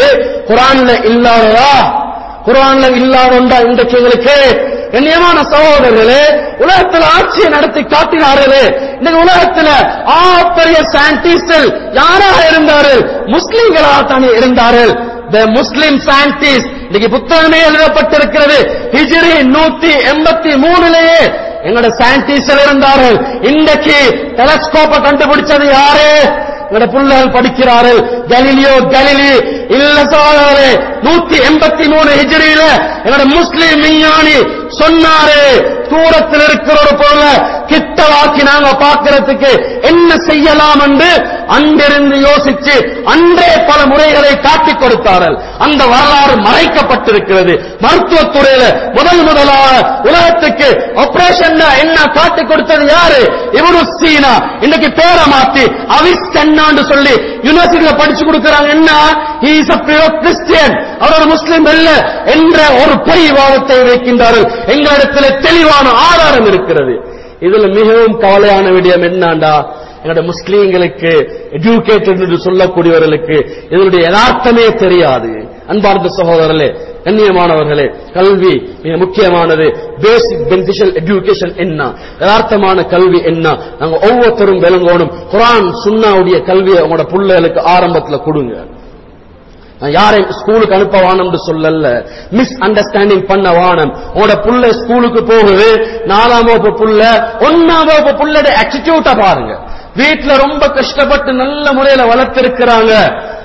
குரான்ல இல்லாததா குரான்ல இல்லாதொண்டா இன்றைக்கு எங்களுக்கு கண்ணியமான சகோதரர்களே உலகத்தில் ஆட்சியை நடத்தி காட்டினார்களே இந்த உலகத்துல ஆப்பெரிய சயின்டிஸ்டில் யாராக இருந்தார்கள் முஸ்லிம்களாக தானே இருந்தார்கள் த முஸ்லிம் சயின்டிஸ்ட் இன்னைக்கு புத்தகமே எழுதப்பட்டிருக்கிறது ஹிஜ்ரி நூத்தி எண்பத்தி மூணுலயே எங்களோட சயின்டிஸ்ட் இருந்தார்கள் இன்றைக்கு டெலஸ்கோப்பை கண்டுபிடிச்சது யாரு எங்களோட புள்ளகள் படிக்கிறார்கள் கலிலியோ கலிலி இல்ல சோழர்களே நூத்தி எண்பத்தி மூணு ஹிஜ்ரியில எங்களோட முஸ்லிம் விஞ்ஞானி சொன்னாரு தூரத்தில் இருக்கிற ஒரு பொருளை கிட்டவாக்கி நாங்க பார்க்கிறதுக்கு என்ன செய்யலாம் என்று அன்றிருந்து யோசிச்சு அன்றே பல முறைகளை காட்டிக் கொடுத்தார்கள் அந்த வரலாறு மறைக்கப்பட்டிருக்கிறது மருத்துவத்துறையில முதல் முதலாக உலகத்துக்கு ஆபரேஷன் என்ன காட்டிக் கொடுத்தது யாரு இவரு சீனா இன்னைக்கு பேரை மாத்தி அவிஸ் கண்ணான்னு சொல்லி யூனிவர்சிட்டியில படிச்சு கொடுக்கறாங்க என்ன இஸ் a கிறிஸ்டியன் அவர் ஒரு முஸ்லிம் அல்ல என்ற ஒரு பரிவாதத்தை வைக்கின்றார்கள் எங்களிடத்தில் தெளிவான ஆதாரம் இருக்கிறது இதுல மிகவும் கவலையான விடயம் என்னண்டா எங்களோட முஸ்லீம்களுக்கு எஜுகேட்டட் என்று சொல்லக்கூடியவர்களுக்கு இதனுடைய யதார்த்தமே தெரியாது அன்பார்ந்த சகோதரர்களே கண்ணியமானவர்களே கல்வி மிக முக்கியமானது பேசிக் பெனிஃபிஷியல் எஜுகேஷன் என்ன யதார்த்தமான கல்வி என்ன நாங்க ஒவ்வொருத்தரும் விளங்கணும் குரான் சுன்னாவுடைய கல்வியை உங்களோட பிள்ளைகளுக்கு ஆரம்பத்துல கொடுங்க நான் யாரையும் ஸ்கூலுக்கு அனுப்ப வானம்னு சொல்லல மிஸ் அண்டர்ஸ்டாண்டிங் பண்ண வானம் உங்களோட புள்ள ஸ்கூலுக்கு போகுது நாலாம் வகுப்பு புள்ள ஒன்னாம் வகுப்பு புள்ளோட ஆட்டிடியூட்டை பாருங்க வீட்டுல ரொம்ப கஷ்டப்பட்டு நல்ல முறையில வளர்த்திருக்கிறாங்க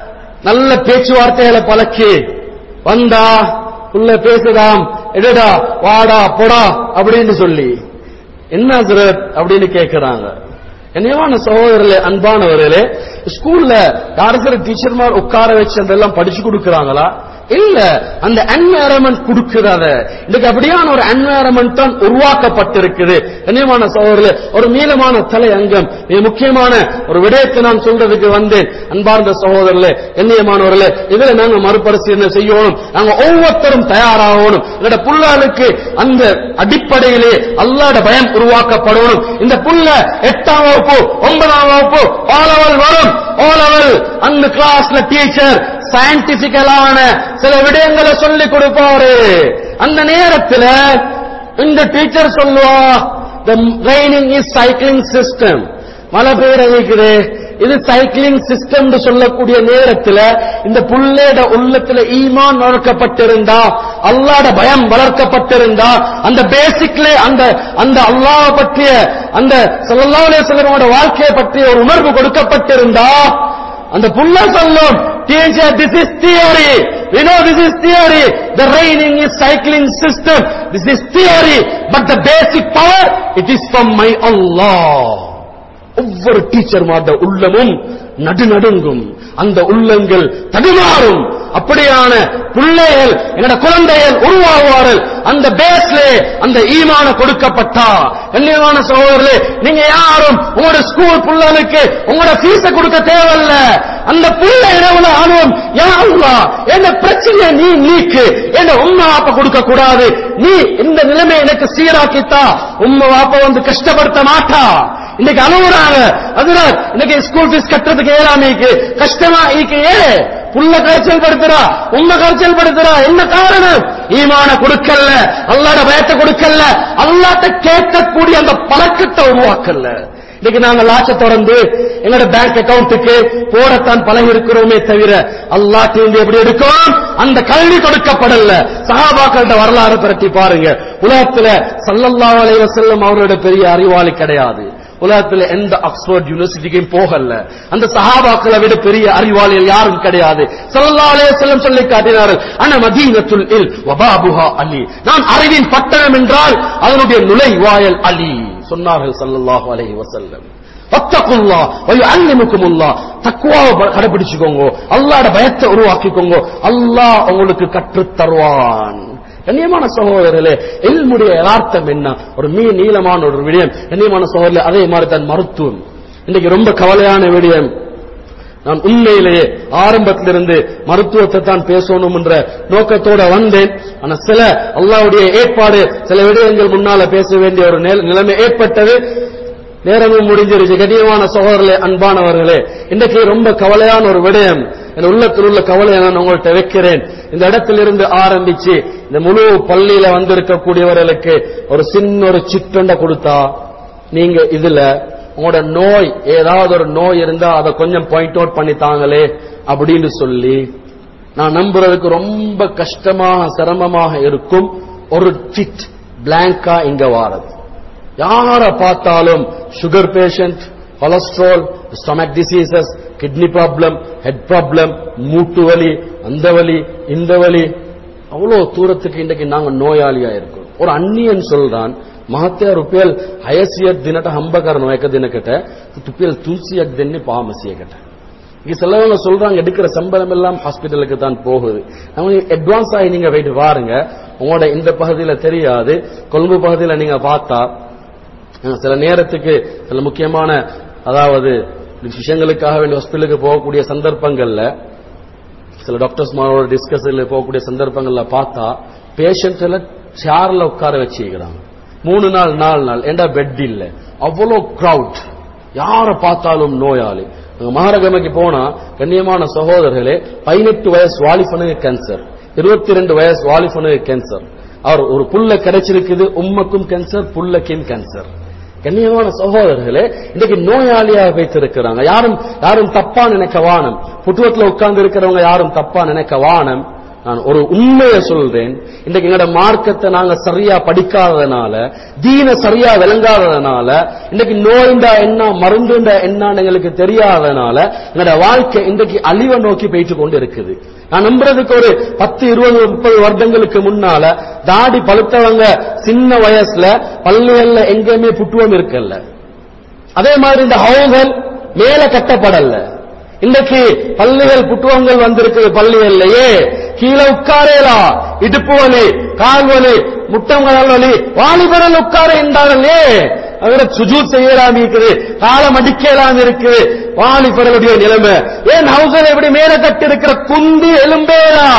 நல்ல பேச்சுவார்த்தைகளை பழக்கி வந்தா புள்ள பேசுதாம் எடுடா வாடா பொடா அப்படின்னு சொல்லி என்ன ஹஸ்ரத் அப்படின்னு கேட்கிறாங்க கண்ணியமான சகோதரர்களே அன்பானவர்களே ஸ்கூல்ல யாரு சில டீச்சர்மார் உட்கார வச்சு அதெல்லாம் படிச்சு கொடுக்கறாங்களா இல்ல அந்த என்வாயரன்மெண்ட் கொடுக்கிறத இன்னைக்கு அப்படியான ஒரு என்வாயரன்மெண்ட் தான் உருவாக்கப்பட்டிருக்குது கண்ணியமான சகோதரர்களே ஒரு நீளமான தலை அங்கம் மிக முக்கியமான ஒரு விடயத்தை நான் சொல்றதுக்கு வந்தேன் அன்பார்ந்த சகோதரர்களே கண்ணியமானவர்களே இதுல நாங்க மறுபரிசீலனை செய்யணும் நாங்க ஒவ்வொருத்தரும் தயாராகணும் எங்களோட புள்ளாளுக்கு அந்த அடிப்படையிலே அல்லாட பயம் உருவாக்கப்படணும் இந்த புள்ள எட்டாம் வகுப்பு ஒன்பதாம் வகுப்பு ஓலவல் வரும் ஓலவல் அந்த கிளாஸ்ல டீச்சர் சயின்டிபிக்கலான சில விடயங்களை சொல்லி கொடுப்பாரு அந்த நேரத்துல இந்த டீச்சர் சொல்லுவா the raining is cycling system மழை பெய்ய இருக்குது இது சைக்கிளிங் சிஸ்டம் சொல்லக்கூடிய நேரத்துல இந்த புள்ளேட உள்ளத்துல ஈமான் வளர்க்கப்பட்டிருந்தா அல்லாட பயம் வளர்க்கப்பட்டிருந்தா அந்த பேசிக்லே அந்த அந்த அல்லாஹ் பற்றிய அந்த ஸல்லல்லாஹு அலைஹி வஸல்லமோட வாழ்க்கையை பற்றிய ஒரு உணர்வு கொடுக்கப்பட்டிருந்தா அந்த புள்ள சொல்லும் teacher this is theory we know this is theory the raining is cycling system this is theory but the basic power it is from my allah ஒவ்வொரு டீச்சர் மாத உள்ளமும் நடுநடுங்கும் அந்த உள்ளங்கள் தடுமாறும் அப்படியான பிள்ளைகள் என்னோட குழந்தைகள் உருவாகுவார்கள் அந்த பேஸ்ல அந்த ஈமான கொடுக்கப்பட்டா கண்ணியமான சகோதரர்களே நீங்க யாரும் உங்களோட ஸ்கூல் பிள்ளைகளுக்கு உங்களோட ஃபீஸ கொடுக்க தேவையில்ல அந்த பிள்ளை இடவுல ஆனும் யா அல்லாஹ் என்ன பிரச்சனையை நீ நீக்கு என்ன உம்மா வாப்ப கொடுக்க கூடாது நீ இந்த நிலைமை எனக்கு சீராக்கித்தா உம்மா வாப்ப வந்து கஷ்டப்படுத்த மாட்டா இன்னைக்கு அழுகுறாங்க அதனால் இன்னைக்கு ஸ்கூல் ஃபீஸ் கட்டுறதுக்கு ஏழாமைக்கு கஷ்டமா இருக்கு ஏ புள்ள கரைச்சல் படுத்துறா உண்மை கரைச்சல் படுத்துறா என்ன காரணம் ஈமான கொடுக்கல அல்லாட பயத்தை கொடுக்கல அல்லாட்ட கேட்கக்கூடிய அந்த பழக்கத்தை உருவாக்கல இன்னைக்கு நாங்க லாட்ச திறந்து எங்களோட பேங்க் அக்கவுண்ட்டுக்கு போடத்தான் பழகி இருக்கிறோமே தவிர அல்லாட்டி எப்படி எடுக்கும் அந்த கல்வி கொடுக்கப்படல சஹாபாக்களோட வரலாறு பரட்டி பாருங்க உலகத்துல சல்லல்லாஹு அலைஹி வஸல்லம் அவரோட பெரிய அறிவாளி கிடையாது உலகத்துல எந்த ஆக்ஸ்போர்ட் யூனிவர்சிட்டிக்கும் போகல அந்த சஹாபாக்களை விட பெரிய அறிவாளிகள் யாரும் கிடையாது ஸல்லல்லாஹு அலைஹி வஸல்லம் சொல்லி காட்டினார்கள் அன மதீனத்துல் இல் வபாபுஹா அலி நான் அறிவின் பட்டணம் என்றால் அதனுடைய நுழைவாயல் அலி சொன்னார்கள் ஸல்லல்லாஹு அலைஹி வஸல்லம் வத்தகுல்லா வயுஅல்லிமுக்குமுல்லா தக்வாவை கடைபிடிச்சுக்கோங்க அல்லாஹ்ட பயத்தை உருவாக்கிக்கோங்க அல்லாஹ் உங்களுக்கு கற்றுத் தருவான் கண்ணியமான சகோதரர்களே எல்முடைய யதார்த்தம் என்ன ஒரு மீ நீளமான ஒரு விடயம் கண்ணியமான சகோதரர்களே அதே மாதிரி தான் மருத்துவம் இன்னைக்கு ரொம்ப கவலையான விடயம் நான் உண்மையிலேயே ஆரம்பத்திலிருந்து மருத்துவத்தை தான் பேசணும் என்ற நோக்கத்தோட வந்தேன் ஆனா சில அல்லாவுடைய ஏற்பாடு சில விடயங்கள் முன்னால பேச வேண்டிய ஒரு நில- நிலைமை ஏற்பட்டது நேரமும் முடிஞ்சிருச்சு கண்ணியமான சகோதரர்களே அன்பானவர்களே இன்றைக்கு ரொம்ப கவலையான ஒரு விடயம் என் உள்ளத்தில் உள்ள கவலையை நான் உங்கள்கிட்ட வைக்கிறேன் இந்த இடத்திலிருந்து ஆரம்பிச்சு இந்த முழு பள்ளியில வந்திருக்கக்கூடியவர்களுக்கு ஒரு சின்ன ஒரு சிற்றண்டை கொடுத்தா நீங்க இதுல உங்களோட நோய் ஏதாவது ஒரு நோய் இருந்தா அதை கொஞ்சம் பாயிண்ட் அவுட் பண்ணி தாங்களே அப்படின்னு சொல்லி நான் நம்புறதுக்கு ரொம்ப கஷ்டமாக சிரமமாக இருக்கும் ஒரு சிட் பிளாங்கா இங்க வாரது யார பார்த்தாலும் sugar patient cholesterol stomach diseases kidney problem head problem மூட்டு வலி அந்த வலி இந்த வலி அவ்வளவு தூரத்துக்கு இன்றைக்கு நாங்க நோயாளியா இருக்கோம் ஒரு அந்நியன் சொல்றான் ಮಹತ್ಯ ರುಪಿಯಲ್ ಹಯಸಿಯಕ್ ದಿನಟ ಹಂಬಕರ ನೋಯಕ ದಿನಕட்ட துப்பியல் தூசியக் தின்னு பாமசியக்கட்ட இங்க சிலவங்க சொல்றாங்க எடுக்கிற சம்பளம் எல்லாம் ஹாஸ்பிட்டலுக்கு தான் போகுது அவங்க அட்வான்ஸ் ஆகி நீங்க போயிட்டு பாருங்க உங்களோட இந்த பகுதியில தெரியாது கொழும்பு பகுதியில நீங்க பார்த்தா அஹ், சில நேரத்துக்கு சில முக்கியமான அதாவது விஷயங்களுக்காக வேண்டிய ஹாஸ்பிட்டலுக்கு போகக்கூடிய சந்தர்ப்பங்கள்ல சில டாக்டர்ஸ் மாரோட டிஸ்கஸ்ல போகக்கூடிய சந்தர்ப்பங்கள்ல பார்த்தா பேஷண்ட்ல சேர்ல உட்கார வச்சிருக்கிறாங்க மூணு நாள் நாலு நாள் ஏண்டா பெட் இல்ல அவ்வளோ கிரவுட் யாரை பார்த்தாலும் நோயாளி அங்க மகாரகமைக்கு போனா கண்ணியமான சகோதரர்களே பதினெட்டு வயசு வாலிபனுக்கு கேன்சர் இருபத்தி ரெண்டு வயசு வாலிபனுக்கு கேன்சர் அவர் ஒரு புல்ல கிடைச்சிருக்குது உம்மக்கும் கேன்சர் புல்லக்கும் கேன்சர் கண்ணியமான சகோதரர்களே இன்னைக்கு நோயாளியாக வைத்திருக்கிறாங்க யாரும் யாரும் தப்பா நினைக்க வானம் புட்டுவத்துல உட்கார்ந்து இருக்கிறவங்க யாரும் தப்பா நினைக்க வானம் நான் ஒரு உண்மையை சொல்றேன் இன்னைக்கு எங்களோட மார்க்கத்தை நாங்க சரியா படிக்காததுனால தீன சரியா விளங்காததுனால இன்னைக்கு நோய்ண்டா என்ன மருந்துண்டா என்னன்னு எங்களுக்கு தெரியாததுனால எங்களோட வாழ்க்கை இன்றைக்கு அழிவை நோக்கி போயிட்டு கொண்டு இருக்குது நான் நம்புறதுக்கு ஒரு பத்து இருபது முப்பது வருடங்களுக்கு முன்னால தாடி பழுத்தவங்க சின்ன வயசுல பள்ளிகள்ல எங்கேயுமே புட்டுவம் இருக்கல்ல அதே மாதிரி இந்த ஹவுகள் மேல கட்டப்படல இன்றைக்கு பள்ளிகள் புட்டுவங்கள் வந்திருக்குது பள்ளிகள்லயே கீழே உட்காரேலா இடுப்பு வலி கால் வலி முட்டங்கள் வலி வாலிபரல் உட்கார என்றார்களே அவரை சுஜூத் செய்யலாம் இருக்குது காலம் அடிக்கலாம் இருக்குது வாலிபர்களுடைய நிலைமை ஏன் ஹவுசர் எப்படி மேல கட்டி இருக்கிற குந்தி எலும்பேரா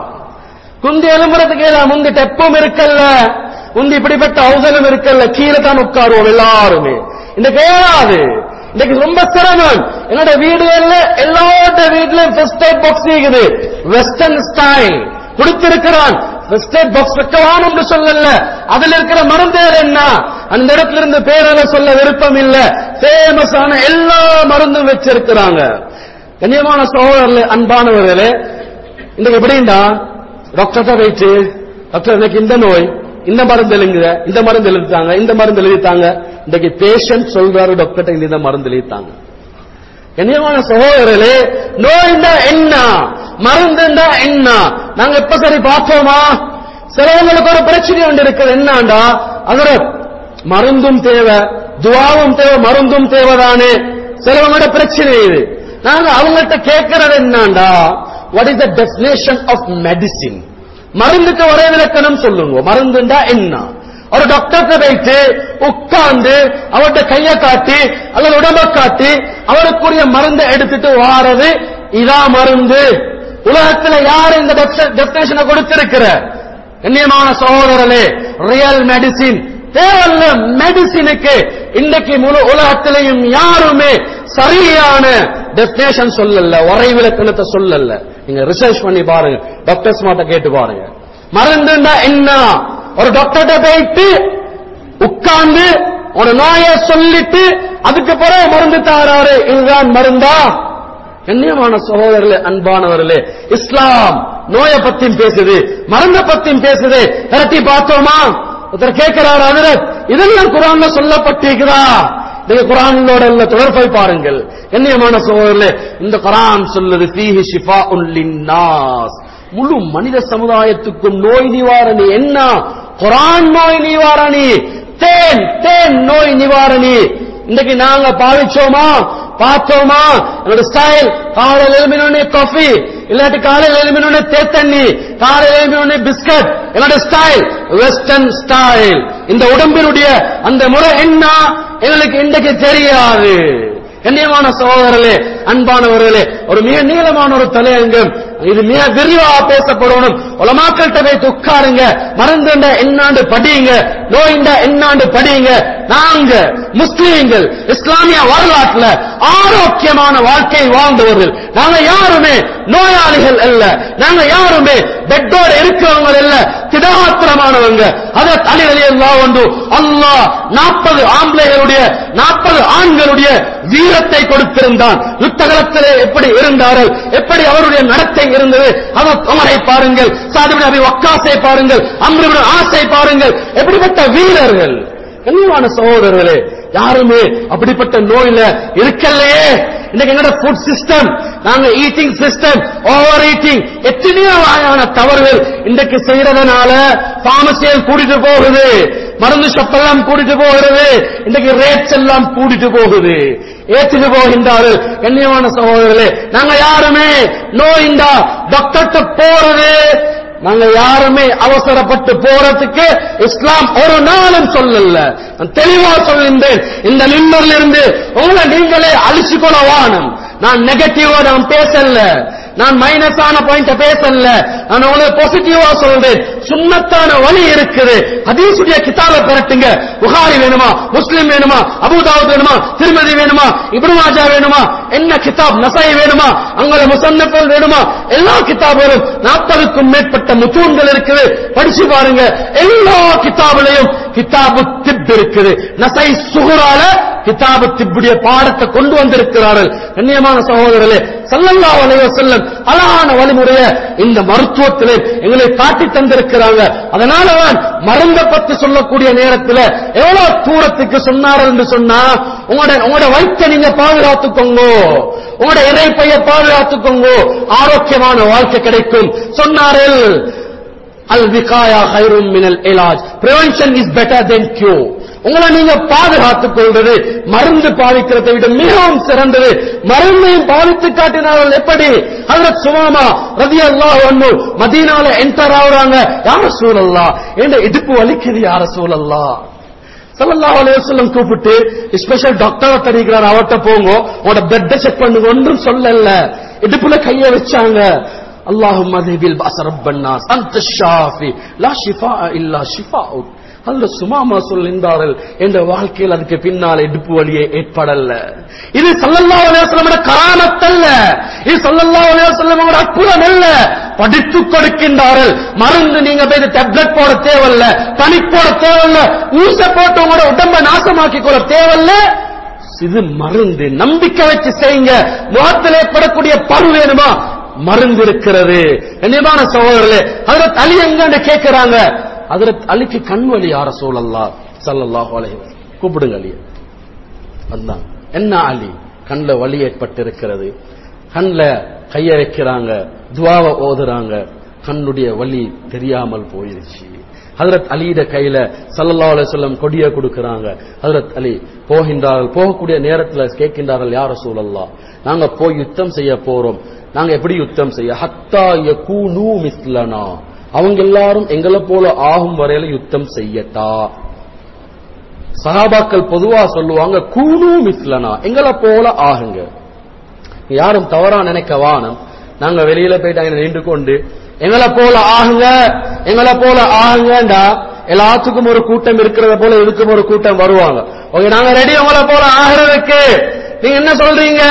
குந்தி எலும்புறதுக்கு ஏதா முந்தி தெப்பம் இருக்கல்ல முந்தி இப்படிப்பட்ட அவசரம் இருக்கல்ல கீழே தான் உட்காருவோம் எல்லாருமே இந்த கேளாது இன்னைக்கு ரொம்ப சிரமம் என்னோட வீடுகள்ல எல்லாரோட வீட்லயும் ஃபர்ஸ்ட் எய்ட் பாக்ஸ் இருக்குது வெஸ்டர்ன் ஸ்டைல் கொடுத்திருக்கிறான் ஃபர்ஸ்ட் எய்ட் பாக்ஸ் வைக்கவான் என்று சொல்லல அதுல இருக்கிற மருந்தேர் என்ன அந்த இடத்துல இருந்து பேரால சொல்ல விருப்பம் இல்ல ஃபேமஸான எல்லா மருந்தும் வச்சிருக்கிறாங்க கண்ணியமான சகோதரர்களே அன்பானவர்களே இன்னைக்கு எப்படின்னா டாக்டர்கிட்ட போயிட்டு டாக்டர் எனக்கு இந்த நோய் இந்த மருந்து எழுங்குற இந்த மருந்து எழுதித்தாங்க இந்த மருந்து எழுதித்தாங்க இன்னைக்கு பேஷண்ட் சொல்றாரு டாக்டர்கிட்ட இந்த மருந்து எழுதித்தாங்க கண்ணியமான சகோதரர்களே நோய்னா என்ன மருந்துண்டா என்ன நாங்க எப்ப சரி பார்த்தோமா சிலவங்களுக்கு ஒரு பிரச்சனை ஒன்று இருக்குது என்னண்டா அதோட மருந்தும் தேவை துவாவும் தேவை மருந்தும் தேவைதானே சிலவங்களோட பிரச்சனை இது நாங்க அவங்கள்ட்ட கேட்கறது என்னண்டா what is the definition of medicine மருந்துக்கு ஒரே விளக்கணம் சொல்லுங்க மருந்துண்டா என்ன ஒரு டாக்டர்கிட்ட போயிட்டு உட்கார்ந்து அவர்கிட்ட கைய காட்டி அல்லது உடம்ப காட்டி அவருக்குரிய மருந்தை எடுத்துட்டு வாரது இதா மருந்து உலகத்துல யார் இந்த டெபினேஷனை கொடுத்திருக்கிற கண்ணியமான சகோதரர்களே ரியல் மெடிசின் தேவையில்ல மெடிசினுக்கு இன்னைக்கு முழு உலகத்திலையும் யாருமே சரியான டெபினேஷன் சொல்லல உரை விளக்கணத்தை சொல்லல நீங்க ரிசர்ச் பண்ணி பாருங்க டாக்டர்ஸ் மாட்ட கேட்டு பாருங்க மருந்துண்டா என்ன ஒரு டாக்டர்கிட்ட போயிட்டு உட்கார்ந்து ஒரு நோயை சொல்லிட்டு அதுக்கு பிறகு மருந்து தாராரு இதுதான் மருந்தா கண்ணியமான சகோதரர்களே அன்பானவர்களே இஸ்லாம் நோயை பத்தியும் பேசுது மருந்த பத்தியும் பேசுது திரட்டி பார்த்தோமா ஒருத்தர் கேட்கிறார் அதிரத் இதெல்லாம் குரான்ல சொல்லப்பட்டிருக்கிறா நீங்க குரானோட உள்ள தொடர்பை பாருங்கள் கண்ணியமான சகோதரர்களே இந்த குரான் சொல்லுது ஃபீஹி ஷிஃபாஉன் லின்னாஸ் முழு மனித சமுதாயத்துக்கும் நோய் நிவாரணி என்ன குரான் நோய் நிவாரணி தேன் தேன் நோய் நிவாரணி இன்னைக்கு நாங்க பாவிச்சோமா பார்த்தோமா என்னோட ஸ்டைல் காலையில் எழுமினோடனே காஃபி இல்லாட்டி காலையில் எழுமினோடனே தேத்தண்ணி காலையில் எழுமினோடனே பிஸ்கட் என்னோட ஸ்டைல் வெஸ்டர்ன் ஸ்டைல் இந்த உடம்பினுடைய அந்த முறை என்ன எங்களுக்கு இன்றைக்கு தெரியாது கண்ணியமான சகோதரர்களே அன்பானவர்களே ஒரு மிக நீளமான ஒரு தலையங்கம் இது மிக விரிவா பேசப்படணும் உலமாக்கள்கிட்ட வைத்து உட்காருங்க மருந்துண்ட என்னாண்டு படியுங்க நோயிண்ட என்னாண்டு படியுங்க நாங்க முஸ்லீம்கள் இஸ்லாமிய வரலாற்றுல ஆரோக்கியமான வாழ்க்கை வாழ்ந்தவர்கள் நாங்க யாருமே நோயாளிகள் அல்ல நாங்க யாருமே பெட்டோட இருக்கிறவங்க அல்ல திடகாத்திரமானவங்க அதை தலைவலி எல்லாம் ஒன்று அல்லாஹ் நாற்பது ஆம்பளைகளுடைய நாற்பது ஆண்களுடைய வீரத்தை கொடுத்திருந்தான் யுத்தகலத்திலே எப்படி இருந்தார்கள் எப்படி அவருடைய நடத்தை இருந்தது அவர் உமரை பாருங்கள் சாதிபின் அபி வக்காசை பாருங்கள் அம்ருபின் ஆசை பாருங்கள் எப்படிப்பட்ட வீரர்கள் கண்ணியமான சகோதரர்களே யாருமே அப்படிப்பட்ட நோயில இருக்கலையே இன்னைக்கு எங்கட ஃபுட் சிஸ்டம் நாங்க ஈட்டிங் சிஸ்டம் ஓவர் ஈட்டிங் எத்தனையோ வகையான தவறுகள் இன்றைக்கு செய்யறதுனால பாமசியல் கூட்டிட்டு போகுது மருந்து ஷாப் எல்லாம் கூட்டிட்டு போகிறது இன்றைக்கு ரேட்ஸ் எல்லாம் கூட்டிட்டு போகுது ஏற்றிட்டு போகின்றார்கள் கண்ணியமான சகோதரர்களே நாங்க யாருமே நோயிண்டா டாக்டர்கிட்ட போறது நாங்க யாருமே அவசரப்பட்டு போறதுக்கு இஸ்லாம் ஒரு நாளும் சொல்லல நான் தெளிவா சொல்கின்றேன் இந்த நிம்மர்ல இருந்து உங்களை நீங்களே அழிச்சுக்கொள்ள வானம் நான் நெகட்டிவா நான் பேசல நான் மைனஸான பாயிண்ட பேசல நான் உங்களுக்கு பாசிட்டிவா சொல்றேன் சுண்ணத்தான வழி இருக்குது ஹதீசுடைய கிதாபை பெறட்டுங்க புகாரி வேணுமா முஸ்லிம் வேணுமா அபுதாவுத் வேணுமா திருமதி வேணுமா இப்னு மாஜா வேணுமா என்ன கிதாப் நசை வேணுமா அங்கள முசன்னஃபல் வேணுமா எல்லா கிதாபுகளும் நாற்பதுக்கும் மேற்பட்ட முத்தூன்கள் இருக்குது படிச்சு பாருங்க எல்லா கிதாபிலையும் கிதாபு திப் இருக்குது நசை சுகுரால கிதாபு திப்புடைய பாடத்தை கொண்டு வந்திருக்கிறார்கள் கண்ணியமான சகோதரர்களே சல்லல்லாஹு அலைஹி வஸல்லம் அழகான வழிமுறைய இந்த மருத்துவத்திலே எங்களை காட்டி தந்திருக்கிறாங்க அதனால தான் மருந்த பத்தி சொல்லக்கூடிய நேரத்தில் எவ்வளவு தூரத்துக்கு சொன்னார்கள் என்று சொன்னா உங்களோட உங்களோட வயிற்றை நீங்க பாதுகாத்துக்கோங்க உங்களோட இறைப்பைய பாதுகாத்துக்கோங்க ஆரோக்கியமான வாழ்க்கை கிடைக்கும் சொன்னார்கள் அல் விகாயா ஹைரும் மினல் இலாஜ் prevention is better than cure உங்களை நீங்க பாதுகாத்துக் கொள்வது மருந்து பாவிக்கிறதை விட மிகவும் சிறந்தது மருந்தையும் பாவித்து காட்டினார்கள் எப்படி ஹஜரத் சுமாமா ரதி அல்லாஹ் ஒன்னு மதீனால என்டர் ஆகுறாங்க யார சூழல்லா என்ற இடுப்பு வலிக்குது யார சூழல்லா சல்லல்லாஹு அலைஹி வஸல்லம் கூப்பிட்டு ஸ்பெஷல் டாக்டர் தெரிவிக்கிறார் அவர்ட்ட போங்க உங்களோட பெட்டை செக் பண்ணுங்க ஒன்றும் சொல்லல இடுப்புல கைய வச்சாங்க اللهم ذهب البأس رب الناس أنت الشافي لا شفاء إلا شفاءك அதுல சுமாமா சொல்லின்றார்கள் என்ற வாழ்க்கையில் அதுக்கு பின்னால் இடுப்பு வழியே ஏற்படல இது சல்லல்லாஹு அலைஹி வஸல்லம் கராமத்தல்ல இது சல்லல்லாஹு அலைஹி வஸல்லம் அற்புதம் அல்ல படித்து கொடுக்கின்றார்கள் மருந்து நீங்க போய் டேப்லெட் போட தேவையில்ல தனிக் போட தேவையில்ல ஊச போட்டு உங்களோட உடம்ப நாசமாக்கி கொள்ள தேவையில்ல இது மருந்து நம்பிக்கை வச்சு செய்யுங்க முகத்தில் ஏற்படக்கூடிய பரு வேணுமா மருந்து இருக்கிறது கண்ணியமான சகோதரர்களே அதில் அலி எங்க கேட்கிறாங்க அதில் அலிக்கு கண் வலி யார சூழல்லா சல்லல்லாஹு அலைஹி வஸல்லம். கூப்பிடுங்க அலிய வந்தாங்க என்ன அலி கண்ல வலி ஏற்பட்டிருக்கிறது கண்ல கைய வைக்கிறாங்க துவாவை ஓதுறாங்க கண்ணுடைய வலி தெரியாமல் போயிருச்சு ஹதரத் அலியிட கையில சல்லல்லாஹு அலைஹி வஸல்லம் கொடிய கொடுக்கறாங்க ஹதரத் அலி போகின்றார்கள் போகக்கூடிய நேரத்துல கேட்கின்றார்கள் யார சூழல்லா நாங்க போய் யுத்தம் செய்ய போறோம் நாங்க எப்படி யுத்தம் செய்ய ஹத்தா யகூனு மிஸ்லனா அவங்க எல்லாரும் எங்களை போல ஆகும் வரையில யுத்தம் செய்யட்டா சஹாபாக்கள் பொதுவா சொல்லுவாங்க கூனு மிஸ்லனா எங்களை போல ஆகுங்க யாரும் தவறா நினைக்க வானம் நாங்க வெளியில போயிட்டு அங்க நின்று கொண்டு எங்களை போல ஆகுங்க எங்களை போல ஆகுங்கண்டா எல்லாத்துக்கும் ஒரு கூட்டம் இருக்கிறத போல இதுக்கும் ஒரு கூட்டம் வருவாங்க ஓகே நாங்க ரெடி உங்களை போல ஆகிறதுக்கு நீங்க என்ன சொல்றீங்க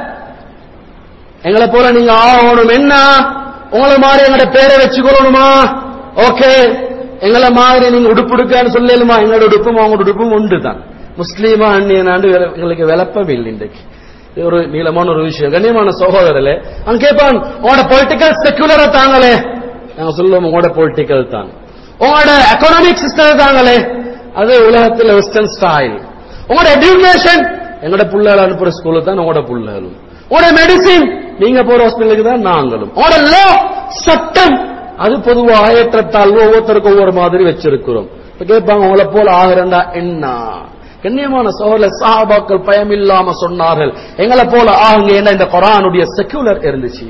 எங்களை போல நீங்க ஆகணும் என்ன உங்களை மாதிரி எங்கட பேரை வச்சுக்கொள்ளணுமா ஓகே எங்களை மாதிரி நீங்க உடுப்பு உடுக்கான்னு சொல்லலுமா எங்களோட உடுப்பும் அவங்களோட உடுப்பும் உண்டு தான் முஸ்லீமா அந்நியனாண்டு எங்களுக்கு விளப்பம் இல்லை இன்றைக்கு இது ஒரு நீளமான ஒரு விஷயம் கண்ணியமான சகோதரர்களே அவன் கேட்பான் உங்களோட பொலிட்டிக்கல் செக்குலரை தாங்களே நாங்க சொல்லுவோம் உங்களோட பொலிட்டிக்கல் தான் உங்களோட எக்கனாமிக் சிஸ்டம் தாங்களே அது உலகத்தில் வெஸ்டர்ன் ஸ்டைல் உங்களோட எஜுகேஷன் எங்களோட புள்ளைகள் அனுப்புற ஸ்கூலு தான் உங்களோட புள்ளைகளும் உங்களோட மெடிசின் நீங்க போற ஹாஸ்பிட்டலுக்கு தான் நாங்களும் உங்களோட லா சட்டம் அது பொதுவாக ஏற்றத்தாழ்வு ஒவ்வொருத்தருக்கும் ஒவ்வொரு மாதிரி வச்சிருக்கிறோம் இப்ப கேட்பாங்க உங்களை போல ஆகிறண்டா என்ன கண்ணியமான சோழ சாபாக்கள் பயம் இல்லாம சொன்னார்கள் எங்களை போல ஆகுங்க என்ன இந்த குரானுடைய செக்குலர் இருந்துச்சு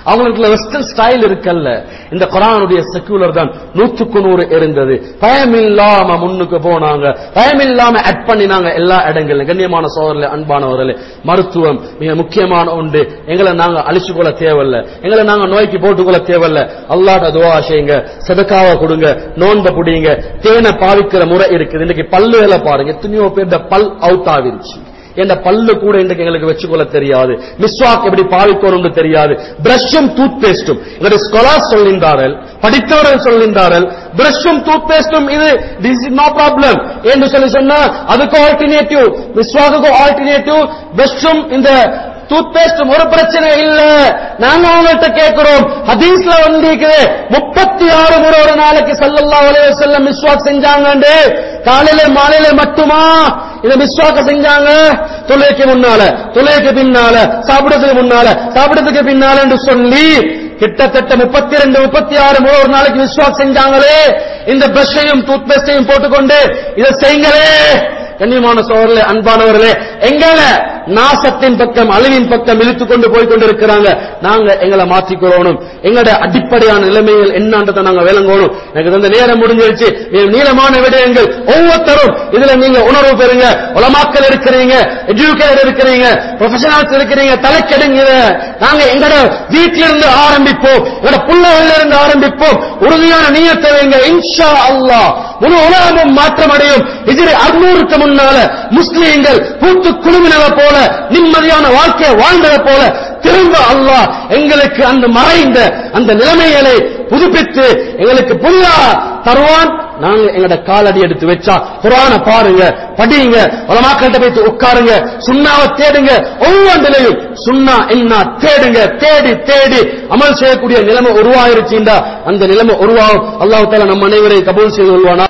அவங்களுக்கு வெஸ்டர்ன் ஸ்டைல் இருக்கல்ல இந்த குரானுடைய செக்குலர் தான் நூற்றுக்கு நூறு இருந்தது பயமில்லாம முன்னுக்கு போனாங்க பயமில்லாம ஆட் பண்ணினாங்க எல்லா இடங்கள்ல கண்ணியமான சோதரில் அன்பானவர்களே மருத்துவம் மிக முக்கியமான ஒன்று எங்களை நாங்க அழிச்சு கொள்ள தேவையில்ல எங்களை நாங்க நோய்க்கு போட்டுக்கொள்ள தேவையில்ல அல்லாட்ட துவா செய்யுங்க சதக்காவை கொடுங்க நோன்ப புடிங்க தேனை பாவிக்கிற முறை இருக்குது இன்னைக்கு பல்லுகளை பாருங்க எத்தனையோ பேர் பல் அவுட் ஆகிருச்சு என்ற பல்லு கூட இன்றைக்கு எங்களுக்கு வச்சுக்கொள்ள தெரியாது மிஸ்வாக் எப்படி பாவிக்கணும்னு தெரியாது பிரஷும் டூத் பேஸ்டும் எங்களுடைய ஸ்காலர் சொல்கின்றார்கள் படித்தவர்கள் சொல்கின்றார்கள் பிரஷும் டூத் பேஸ்டும் இது திஸ் இஸ் நோ ப்ராப்ளம் என்று சொல்லி சொன்னா அதுக்கும் ஆல்டர்னேட்டிவ் மிஸ்வாக்குக்கும் ஆல்டர்னேட்டிவ் பிரஷும் இந்த டூத் பேஸ்டும் ஒரு பிரச்சனை இல்ல நாங்க அவங்கள்ட்ட கேட்கிறோம் ஹதீஸ்ல வந்திருக்குது முப்பத்தி ஆறு முறை ஒரு நாளைக்கு சல்லல்லாஹு அலைஹி வஸல்லம் மிஸ்வாக் செஞ்சாங்கன்னு காலையில மாலையில மட்டுமா இத மிஸ்வாக்க செஞ்சாங்க தொலைக்கு முன்னால தொலைக்கு பின்னால சாப்பிடறதுக்கு முன்னால சாப்பிடறதுக்கு பின்னால என்று சொல்லி கிட்டத்தட்ட முப்பத்தி ரெண்டு முப்பத்தி ஆறு முறை ஒரு நாளைக்கு விஸ்வாஸ் செஞ்சாங்களே இந்த பிரஷையும் டூத் பேஸ்டையும் போட்டுக்கொண்டு இதை செய்யுங்களே கண்ணியமான சோழர்களே அன்பானவர்களே எங்களை நாசத்தின் பக்கம் அழிவின் பக்கம் இழுத்துக் கொண்டு போய் கொண்டிருக்கிறாங்க நாங்க எங்களை மாற்றிக்கிறோம் எங்களுடைய அடிப்படையான நிலைமைகள் என்னன்றதை நாங்க விளங்கணும் எனக்கு இந்த நேரம் முடிஞ்சிருச்சு மிக நீளமான விடயங்கள் ஒவ்வொருத்தரும் இதுல நீங்க உணர்வு பெறுங்க உலமாக்கள் இருக்கிறீங்க எஜுகேட்டர் இருக்கிறீங்க ப்ரொஃபஷனல்ஸ் இருக்கிறீங்க தலைக்கெடுங்க நாங்க எங்கட வீட்டில இருந்து ஆரம்பிப்போம் எங்கட பிள்ளைகள்ல இருந்து ஆரம்பிப்போம் உறுதியான நீயத்தை வைங்க இன்ஷா அல்லாஹ் முழு உலகமும் மாற்றமடையும் இதில் அறுநூறுக்கு முன்னால முஸ்லீம்கள் கூட்டு குழுவினரை போல நிம்மதியான வாழ்க்கையை வாழ்ந்ததை போல திரும்ப அல்லாஹ் எங்களுக்கு அந்த மறைந்த அந்த நிலைமைகளை புதுப்பித்து எங்களுக்கு புதியா தருவான் நாங்க எங்கட காலடி எடுத்து வச்சா குரான பாருங்க படிங்க உலமாக்கள்கிட்ட போய் உட்காருங்க சுண்ணாவை தேடுங்க ஒவ்வொன்றிலையும் சுண்ணா என்ன தேடுங்க தேடி தேடி அமல் செய்யக்கூடிய நிலைமை உருவாயிருச்சுண்டா அந்த நிலைமை உருவாகும் அல்லாஹ் தாலா நம் அனைவரை கபூல் செய்து கொள்வானா